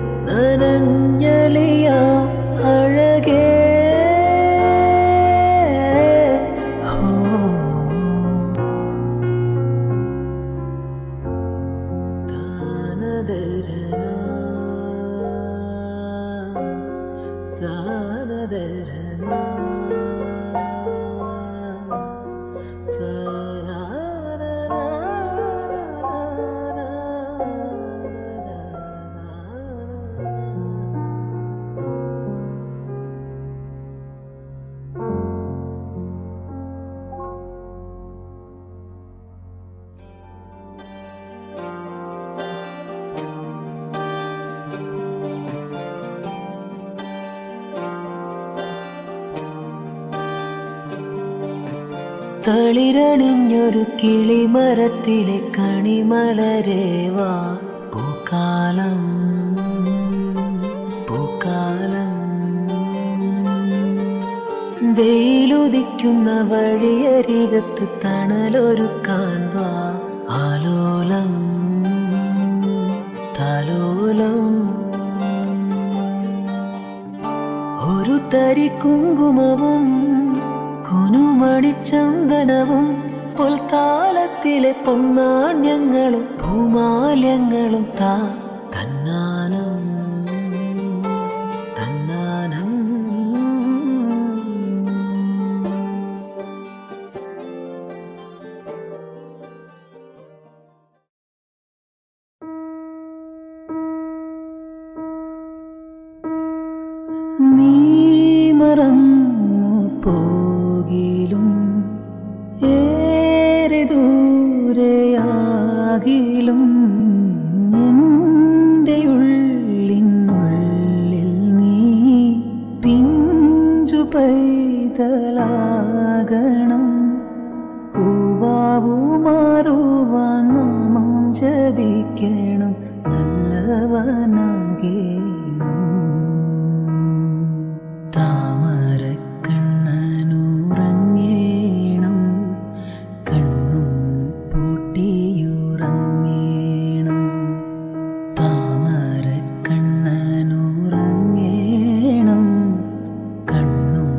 നനഞ്ഞലിയാം അഴകേ ഹോ താനദരന താനദരന താരാ തളിരണിഞ്ഞൊരു കിളിമരത്തിലെ കണിമലരേവാ പൂക്കാലം പൂക്കാലം വെയിലുദിക്കുന്ന വഴിയരികത്ത് തണലൊരുക്കാൻ വാ ആലോലം താലോലം ഒരു തരി കുങ്കുമവും കുനുമണിച്ചന്ദനവും പൊൽത്താലത്തിലെ പൊന്നാണ്യങ്ങളും ഭൂമാല്യങ്ങളും താ തന്നാനം തന്നാനം നീ മറന്നു പോകിലും ഏറെ ദൂരെയാകിലും എൻ്റെ ഉള്ളിനുള്ളിൽ നീ പിഞ്ചു പൈതലാകണം പൂവാവു മാറുവാൻ നാമം ജപിക്കണം നല്ലവനാകേണം താമരക്കണ്ണനുറങ്ങേണം കണ്ണും പൂട്ടിയുറങ്ങേണം താമരക്കണ്ണനുറങ്ങേണം കണ്ണും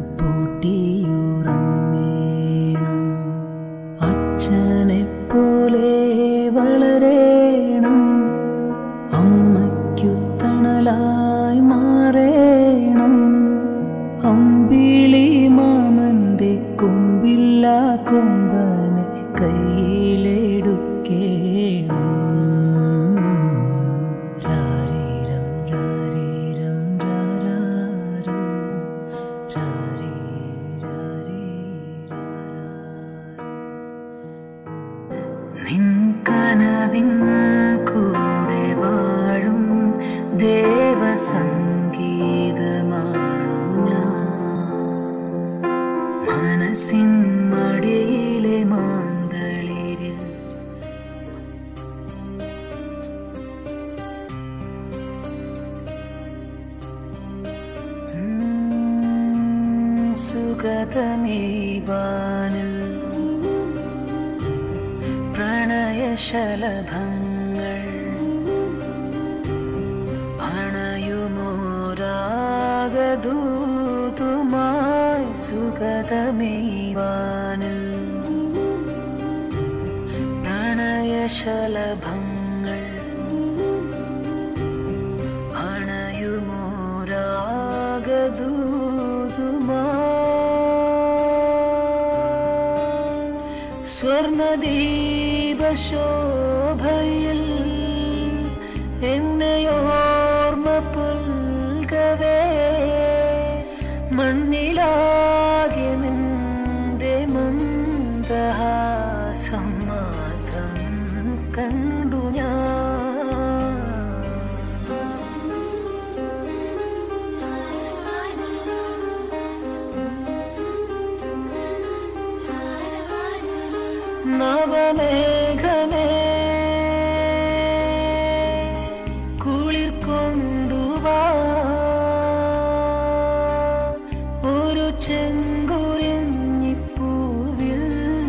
പൂട്ടിയുറങ്ങേണം അച്ഛനെ പോലെ വളരേണം അമ്മയ്ക്കു തണലായി മാറേണം അമ്പിളി മാമന്റെ കൊമ്പില്ല കൊമ്പനെ കയ്യിലെടുക്കേണം രാരീരം രാരീരം രാരാരോ. രാരീ രാരീ രാരാരോ. നിൻ കനവിൻ കൂടെ വാഴും ദേവസംഗീതമാണു ഞാൻ മനസ്സിൻ മടിയിലെ മാന്തളിരിൽ സുഗതമേവാനിൽ പ്രണയശലഭങ്ങൾ അണയുമോരാഗദൂതുമായി സുഗതമേവാനിൽ പ്രണയശലഭങ്ങൾ അണയുമോരാഗദൂതുമായി സ്വർണദീപശോഭയിൽ എന്നെയോർമ്മ പുൽകവേ മണ്ണിലാകെ നിന്റെ മന്ദഹാസം മാത്രം കണ്ടു ഞാൻ നവമേഘമേ കുളിർ കൊണ്ടുവാ ഒരു ചെങ്കുരിഞ്ഞിപ്പൂവിൽ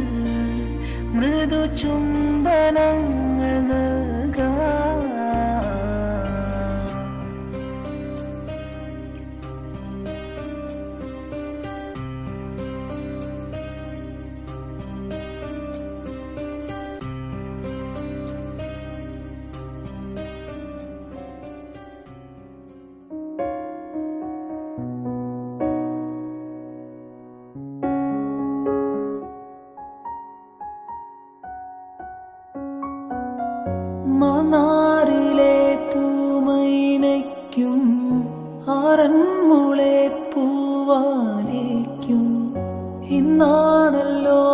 മൃദു ചുംബനങ്ങൾ നൽകാം മനാറിലെ പൂമൈനയ്ക്കും ആറന്മുളെ പൂവാലേക്കും ഇന്നാണല്ലോ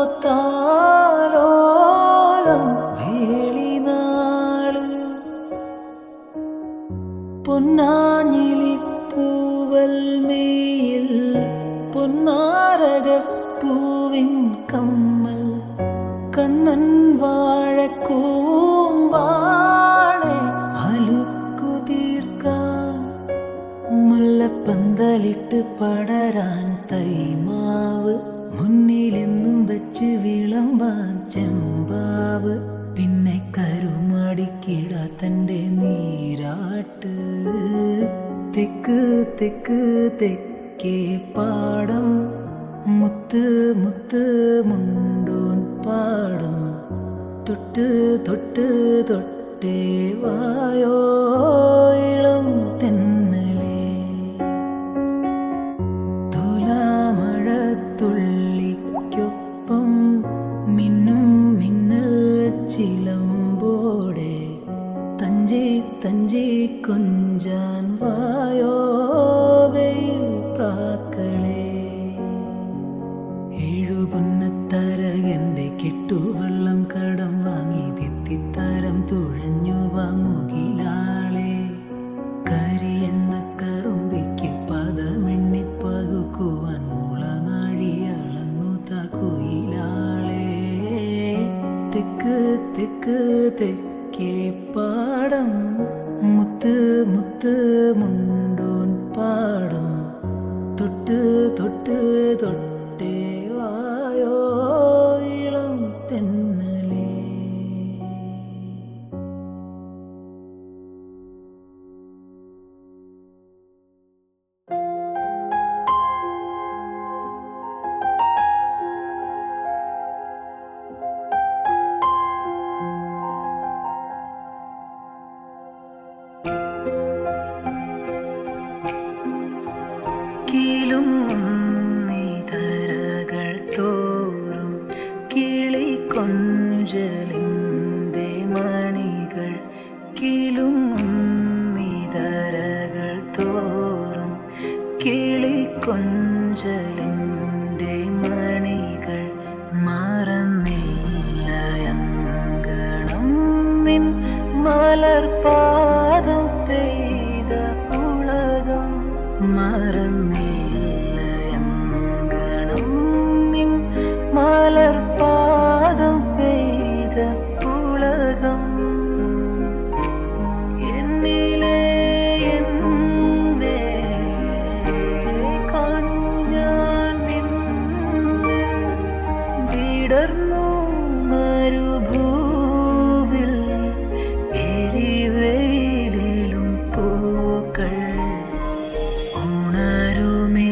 താലോലം വേളിനാള് പൊന്നാഞ്ഞിലി പൂവൽ മേയിൽ പൊന്നാര താമരപ്പൂവിൻ കമ്മൽ കണ്ണൻ വാഴക്കൂമ്പാണെ അലുക്കു തീർക്കാൻ മുല്ലപ്പന്തലിട്ട് പടരാൻ തൈമാവ് മുന്നിലെന്നും വെച്ച് വിളമ്പാൻ ചെമ്പാവ് പിന്നെ കരുമടിക്കിട തന്റെ നീരാട്ട് തെക്ക് തെക്ക് തെക്കേ പാടം മുത്ത് മുത്ത് മുണ്ടോൻ പാടം തൊട്ട് തൊട്ട് തൊട്ടേ വായോ ഇളം തെന്നലേ തുലാമഴത്തുള്ളിക്കൊപ്പം മിന്നും മിന്നൽ ചിലമ്പോടെ തഞ്ചി തഞ്ചി കൊഞ്ചാൻ വായോ വെയിൽ പ്രാക്കളേ ഏഴുപൊന്നത്തരകന്റെ കിട്ടുവള്ളം കടം വാങ്ങി തിത്തിത്തരം തുഴഞ്ഞു വാങ്ങുകിലാളെ കരിയെണ്ണ കറുമ്പിക്ക് പദമെണ്ണി പകുക്കുവാൻ മുളനാഴി അളന്നു താക്കുയിലാളെ തെക്ക് തെക്ക് തെക്കേ പാടം മുത്ത് മുത്ത് മുണ്ടോൻ പാടം തൊട്ട് തൊട്ട് തൊട്ടേ വായോ ഇളം തെന്നലേ കീലും നിതരകൾ തോറും കിളി കൊഞ്ചലിൻ്റെ മണികൾ കീലും നിതരകൾ തോറും കിളി കൊഞ്ചലിൻ്റെ മണികൾ മറന്നില്ലയങ്കണം നിൻ മലർപാദം പെയ്ത പുളകം മറന്നില്ലയങ്കണം നിൻ മലർപാദം പെയ്ത പുളകം എന്നിലെ എന്നെ കാണു ഞാൻ നിന്നെ വിടർന്നു മരുഭൂവിൽ എരിവെയിലും പൂക്കൾ ഉണരുമീ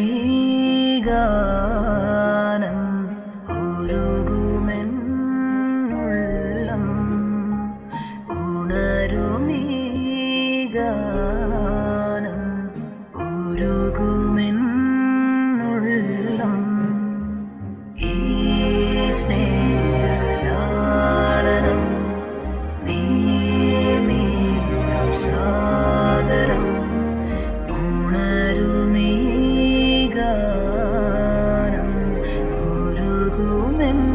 ഗാനം ഉരുകുമെന്നുള്ളം ഉണരുമീ ഗാനം ഉരുകുമെന്നുള്ളം ഈ സ്നേഹലാളനം നീ നീളം സാദരം ഉണരുമീ ഗാനം ഉരുകുമെൻ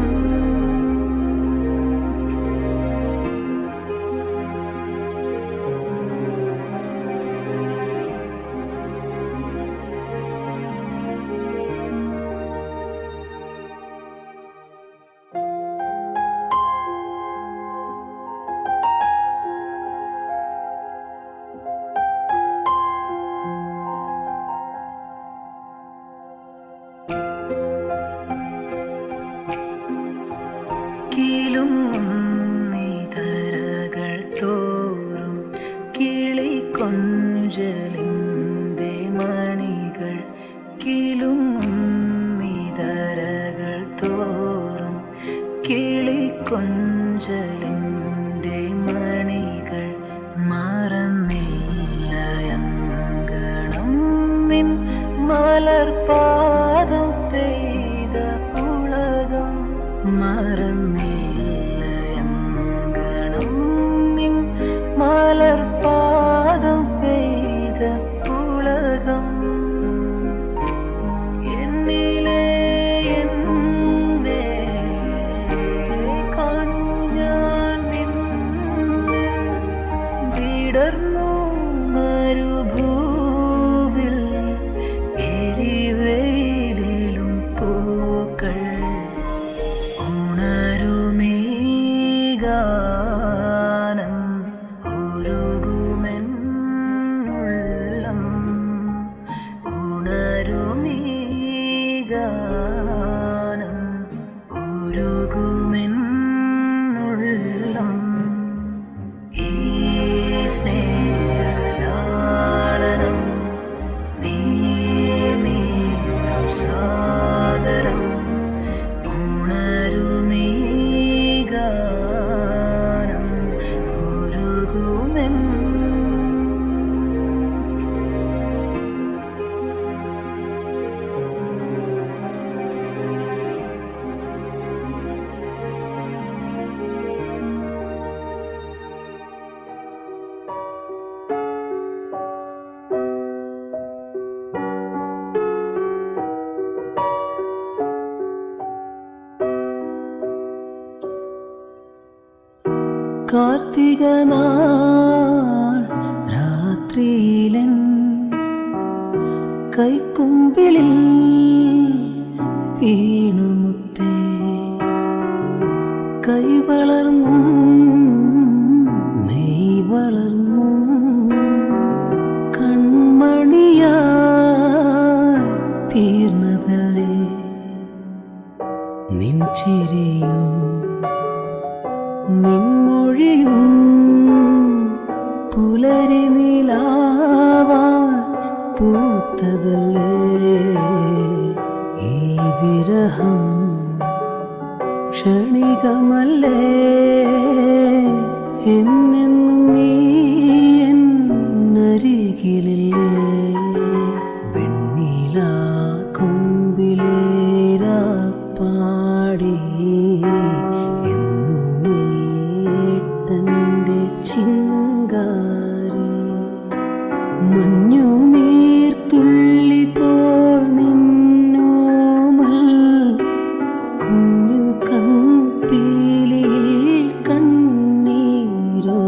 കീലും നിതരകൾ തോറും കിളി കൊഞ്ചലിൻ്റെ മണികൾ കീലും നിതരകൾ തോറും കിളി കൊഞ്ചലിൻ്റെ മണികൾ മറന്നില്ലയങ്കണം നിൻ മലർപാദം പെയ്ത പുളകം മറന്നില്ലയങ്കണം നിൻ മലർപാദം പെയ്ത പുളകം എന്നിലെ എന്നെ കാണു ഞാൻ പൂക്കൾ ഉണരുമേ ഗാനം ഉരുകുമെന്നുള്ളം ഉണരുമേ ഗാനം ഉരുകുമെന്നുള്ളം ഈ സ്നേഹലാളനം നീമീകം സാദരം ഉണരുമീ ഗാനം ഉരുകുമെൻ കാർത്തിക നാൾ രാത്രിയിലൻ കൈക്കുമ്പിളിൽ വീണുമുത്തേ കൈ വളർന്നു മെയ് വളർന്നു കൺമണിയായി തീർന്നതല്ലേ നിൻ ചിരിയും നിൻമൊഴിയും പുലരി നിലാവാ പൂത്തതല്ലേ ഈ വിരഹം ക്ഷണികമല്ലേ എന്നെന്നും നീ എന്നരികിലില്ലേ വെണ്ണില കൊമ്പിലേരാ പാടി എന്നു നീട്ടന്റെ ചിങ്കാരി മഞ്ഞു നീർത്തുള്ളി പോൽ നിന്നോമൽ കുഞ്ഞു കൺപീലിയിൽ കണ്ണീരോ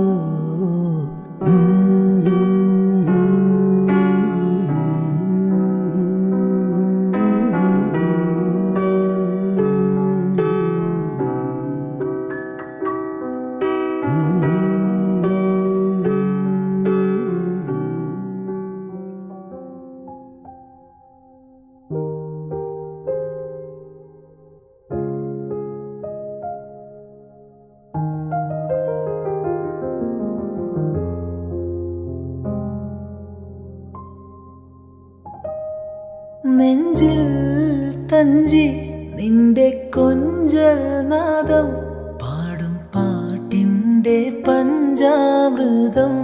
നെഞ്ചിൽ തഞ്ചി നിന്റെ കൊഞ്ചൽ നാദം പാടും പാട്ടിൻ്റെ പഞ്ചാമൃതം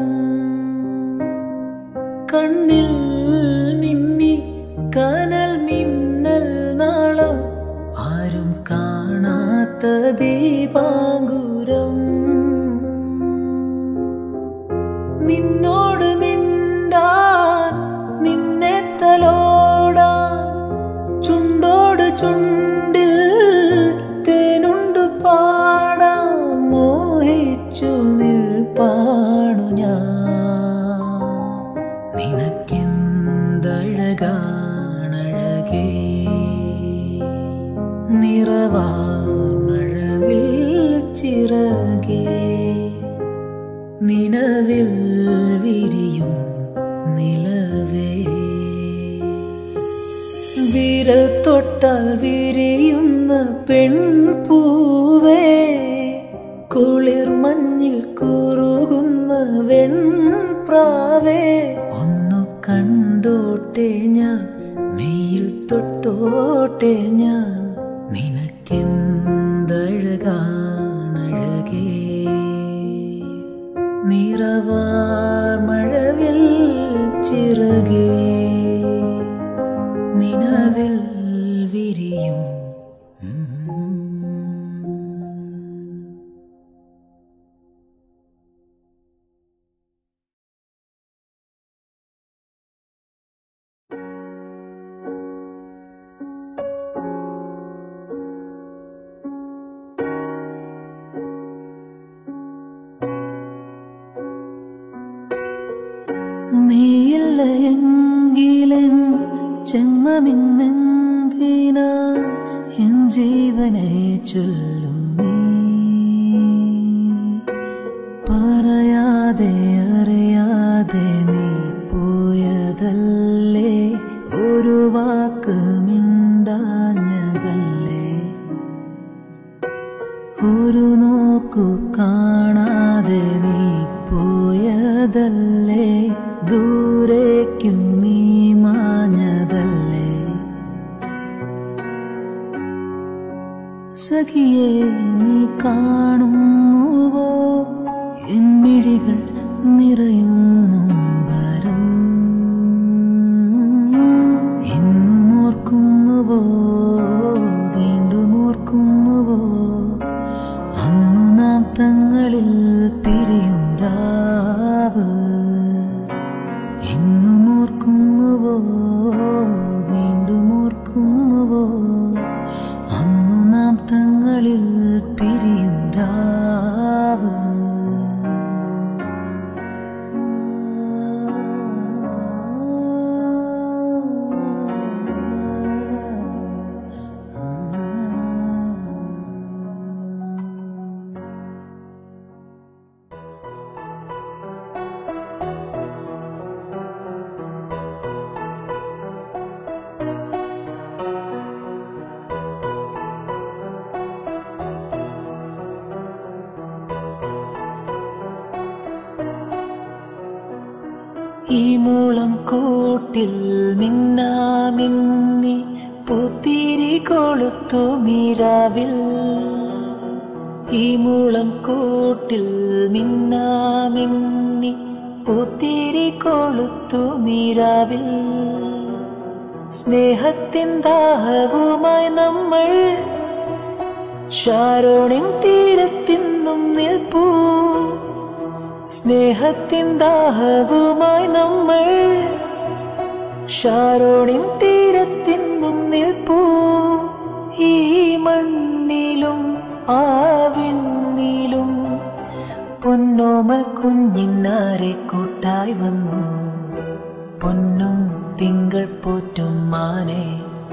കണ്ണിൽ മിന്നി കനൽ മിന്നൽ നാളം ആരും കാണാത്ത ദീപാങ്കുരം നിന്നോട് മിണ്ടാൻ നിന്നെ തലോടാൻ ചുണ്ടോട് ചുണ്ടിൽ തേനുണ്ട് പാടാൻ മോഹിച്ചു നിൽപ്പാണു ഞാൻ നിനക്കെന്തഴകാണഴകേ നിറവാർമഴവിൽ ചിറകേ നിലവിൽ വിരിയും നിലവേ വിരൽ തൊട്ടാൽ വിരിയുന്ന പെൺപൂവേ കുളിർ മഞ്ഞിൽ കുറുകുന്ന വെൺപ്രാവേ ഒന്നു കണ്ടോട്ടെ ഞാൻ മെയിൽ തൊട്ടോട്ടെ ഞാൻ നിനക്കെന്തഴകാണഴകേ നിറവാർ മഴവിൽ ചിറകേ നിലവിൽ വിരിയും നീയില്ല എങ്കിലൻ ജന്മമിന്നെന്തിനാ എൻ ജീവനെ ചൊല്ലുമേ പറയാതെ അറിയാതെ നീ പോയതല്ലേ ഒരു വാക്ക് മിണ്ടാഞ്ഞതല്ലേ ഒരു നോക്കു കാണാതെ നീ പോയതല്ലേ ദൂരേക്കും നീ മാഞ്ഞതല്ലേ സഖിയെ നീ കാണുന്നുവോ എന്നിഴികൾ നിറയുന്നും വരം എന്നും ഓർക്കുന്നുവോ വീണ്ടും ഓർക്കുന്നുവോ അന്നു നാം തങ്ങളിൽ പിരിയും രാവ് എന്നും ഓർക്കുന്നുവോ വീണ്ടും ഓർക്കുന്നുവോ അന്നു നാം തങ്ങളിൽ പിരിയും രാവ് ഈ മൂളം കൂട്ടിൽ മിന്നാമിന്നി പുത്തിരി കൊളുത്തു മീരാവിൽ ഈ മൂളം കൂട്ടിൽ മിന്നാമിന്നി പുത്തിരി കൊളുത്തു മീരാവിൽ സ്നേഹത്തിൻ ദാഹവുമായി നമ്മൾ ഷാരോണിൻ തീരത്തിന്നും നിൽപ്പൂ സ്നേഹത്തിൻ ദാഹവുമായി നമ്മൾ ഷാരോണിൻ തീരത്തിന്നും നിൽപ്പൂ ഈ മണ്ണിലും ആ വിണ്ണിലും പൊന്നോമൽ കുഞ്ഞിന്നാരെ കൂട്ടായി വന്നു പൊന്നും തിങ്കൾ പോറ്റും മാനെ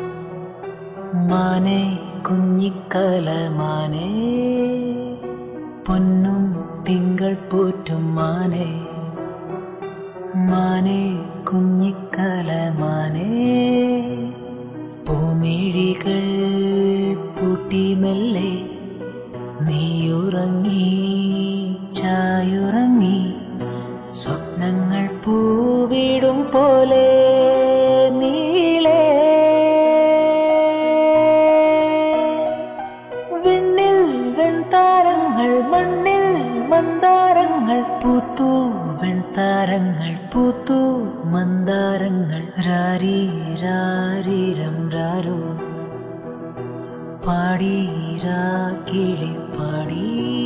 മാനെ കുഞ്ഞിക്കല മാനെ പൊന്നും തിങ്കൾ പോറ്റും മാനെ മാനെ കുഞ്ഞിക്കല മാനെ പൂമിഴികൾ പൂട്ടി മെല്ലെ നീയുറങ്ങി ചായുറങ്ങി സ്വപ്നങ്ങൾ പൂവിടും പോലെ നീളേ വിണ്ണിൽ വെൺതാരങ്ങൾ മണ്ണിൽ മന്ദാരങ്ങൾ പൂത്തു വെൺതാരങ്ങൾ പൂത്തു മന്ദാരങ്ങൾ രാരി രാരീരം രാരോ പാടി രാ കിളി പാടി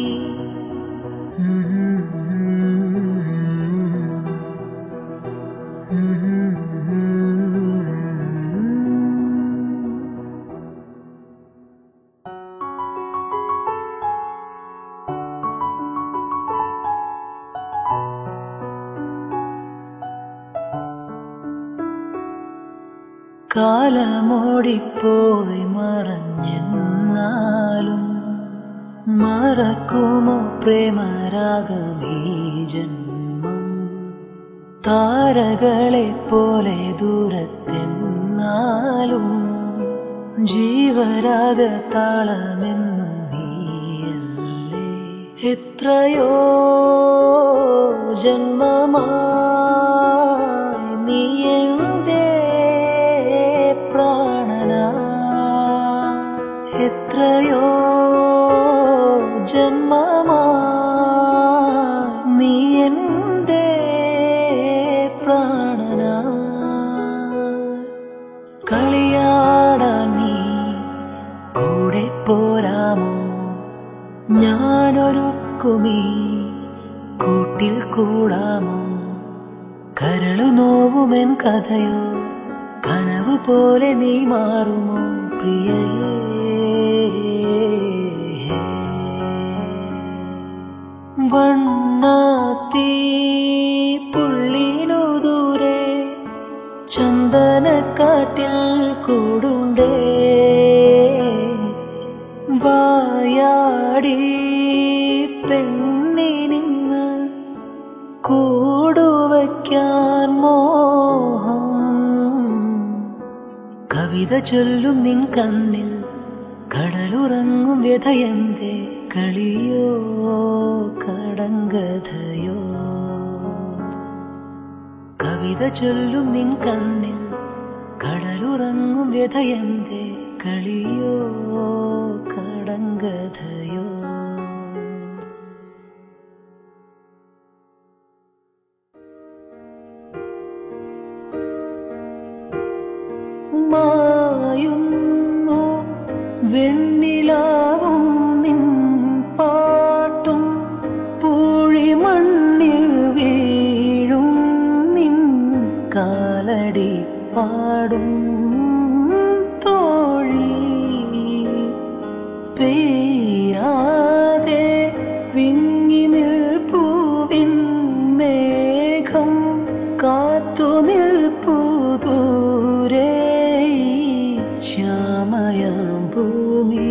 കാലമോടിപ്പോയി മറഞ്ഞെന്നാലും മറക്കുമോ പ്രേമരാഗമീ ജന്മം താരകളെ പോലെ ദൂരത്തെന്നാലും ജീവരാഗ താളമെന്നും നീയല്ലേ എത്രയോ ജന്മമായി നീ എന്റെ പ്രാണനാ എത്രയോ ജന്മമായി നീ എന്റെ പ്രാണനാ കളിയാടാൻ നീ കൂടെ പോരാമോ ഞാനൊരുക്കുമീ കൂട്ടിൽ കൂടാമോ കരളു നോവുമെൻ കഥയോ കനവ് പോലെ നീ മാറുമോ പ്രിയയേ വണ്ണാത്തീ പുള്ളിനു ദൂരെ ചന്ദനക്കാട്ടിൽ കൂടുണ്ടേ പെണ്ണിനിന്ന് കൂടുവയ്ക്കാൻ മോഹം കവിത ചൊല്ലും നിൻ കണ്ണിൽ കടലുറങ്ങും വ്യഥയന്തേ കളിയോ കടങ്കഥയോ കവിത ചൊല്ലും നിൻ കണ്ണിൽ കടലുറങ്ങും വ്യഥയന്തേ കളിയോ കടങ്കഥയോ മായുന്നു വെണ്ണിലാവും നിൻ പാട്ടും പൂഴിമണ്ണിൽ വീഴും നിൻ കാലടി പാടും തോഴി പെയ്യാതെ വിങ്ങി നിൽപ്പൂവിൻ മേഘം കാത്തു നിൽപ്പൂ ദൂരെ ശ്യാമയാം ഭൂമി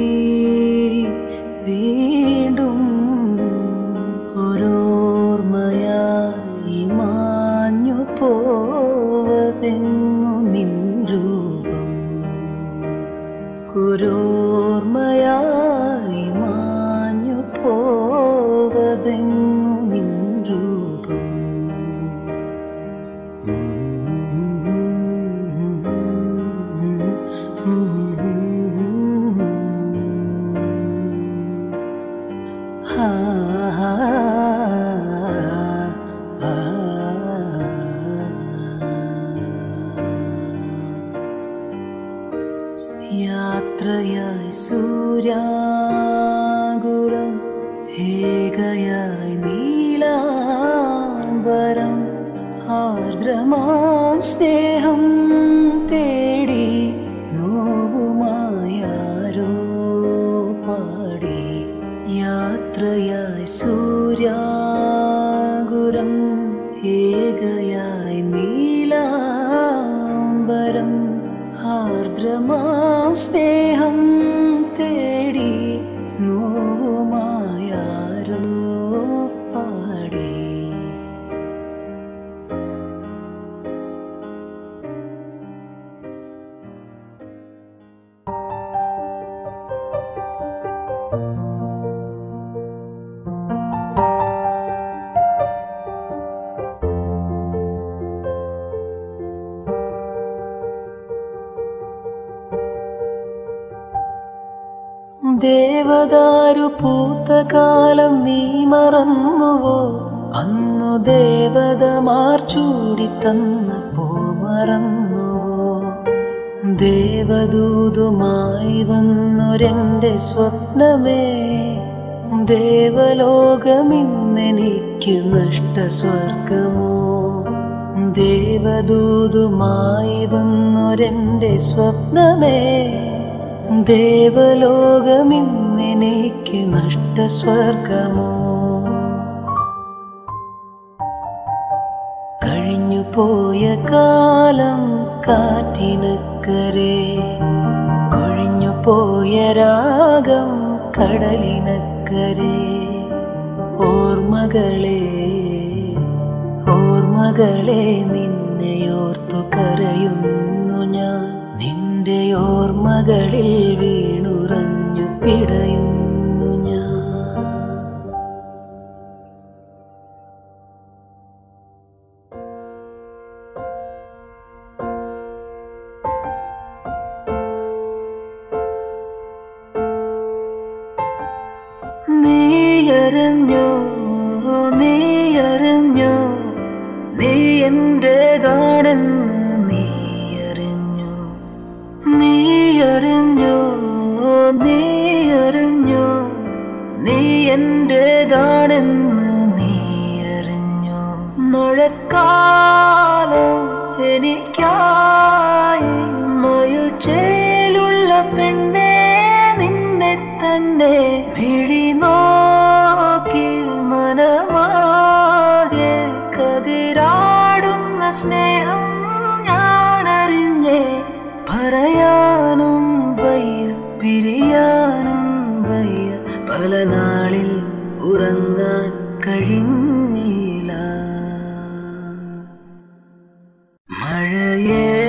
വീണ്ടും ഒരോർമ്മയായി മാഞ്ഞു പോവതെങ്ങു നിൻ രൂപം ഒരോർമ്മയായി മാഞ്ഞു പോവതെങ്ങു നിൻ രൂപം ഹാ യാത്രയായി സൂര്യാകുലം ഏകയായി നീലാംബരം ആർദ്രമാം സ്നേഹം തേടി നോവുമായാരോ പാടി യാത്രയായി സൂര്യാകുരം ഏകയായി നീലാംബരം ആർദ്രമാം സ്നേഹം തേടി നോവുമായാരോ പാടി ദേവദാരു പൂത്ത കാലം നീ മറന്നുവോ അന്നു ദേവതമാർ ചൂടി തന്നപ്പോ മറന്നുവോ ദേവദൂതുമായി വന്നൊരെന്റെ സ്വപ്നമേ ദേവലോകമിന്നെനിക്ക് നഷ്ടസ്വർഗമോ ദേവദൂതുമായി വന്നൊരെന്റെ സ്വപ്നമേ ദേവലോകമിന്നെനിക്ക് നഷ്ടസ്വർഗമോ കഴിഞ്ഞു പോയ കാലം കാറ്റിനക്കരെ കൊഴിഞ്ഞു പോയ രാഗം കടലിനക്കരെ ഓർമ്മകളെ ഓർമ്മകളെ നിന്നെയോർത്തു കരയുന്നു ഞാൻ നിന്റെ ഓർമ്മകളിൽ വീണുറഞ്ഞു പിടയുന്നു ഞാൻ നീയറിഞ്ഞോ നീയറിഞ്ഞോ നീ എന്റേതാണെന്ന് നീയറിഞ്ഞോ നീയറിഞ്ഞോ നീയറിഞ്ഞോ നീ എന്റേതാണെന്ന് നീയറിഞ്ഞോ മഴക്കാലം എനിക്കായി മയിൽ ചേലുള്ള പെണ്ണേ നിന്നെ തന്നെ മിഴി നോക്കി മനമാകെ കതിരാടുന്ന സ്നേഹം ഞാനറിഞ്ഞേ പറയാനും വയ്യ പിരിയാനും വയ്യ പല നാളിൽ ഉറങ്ങാൻ കഴിഞ്ഞില്ല മഴയേ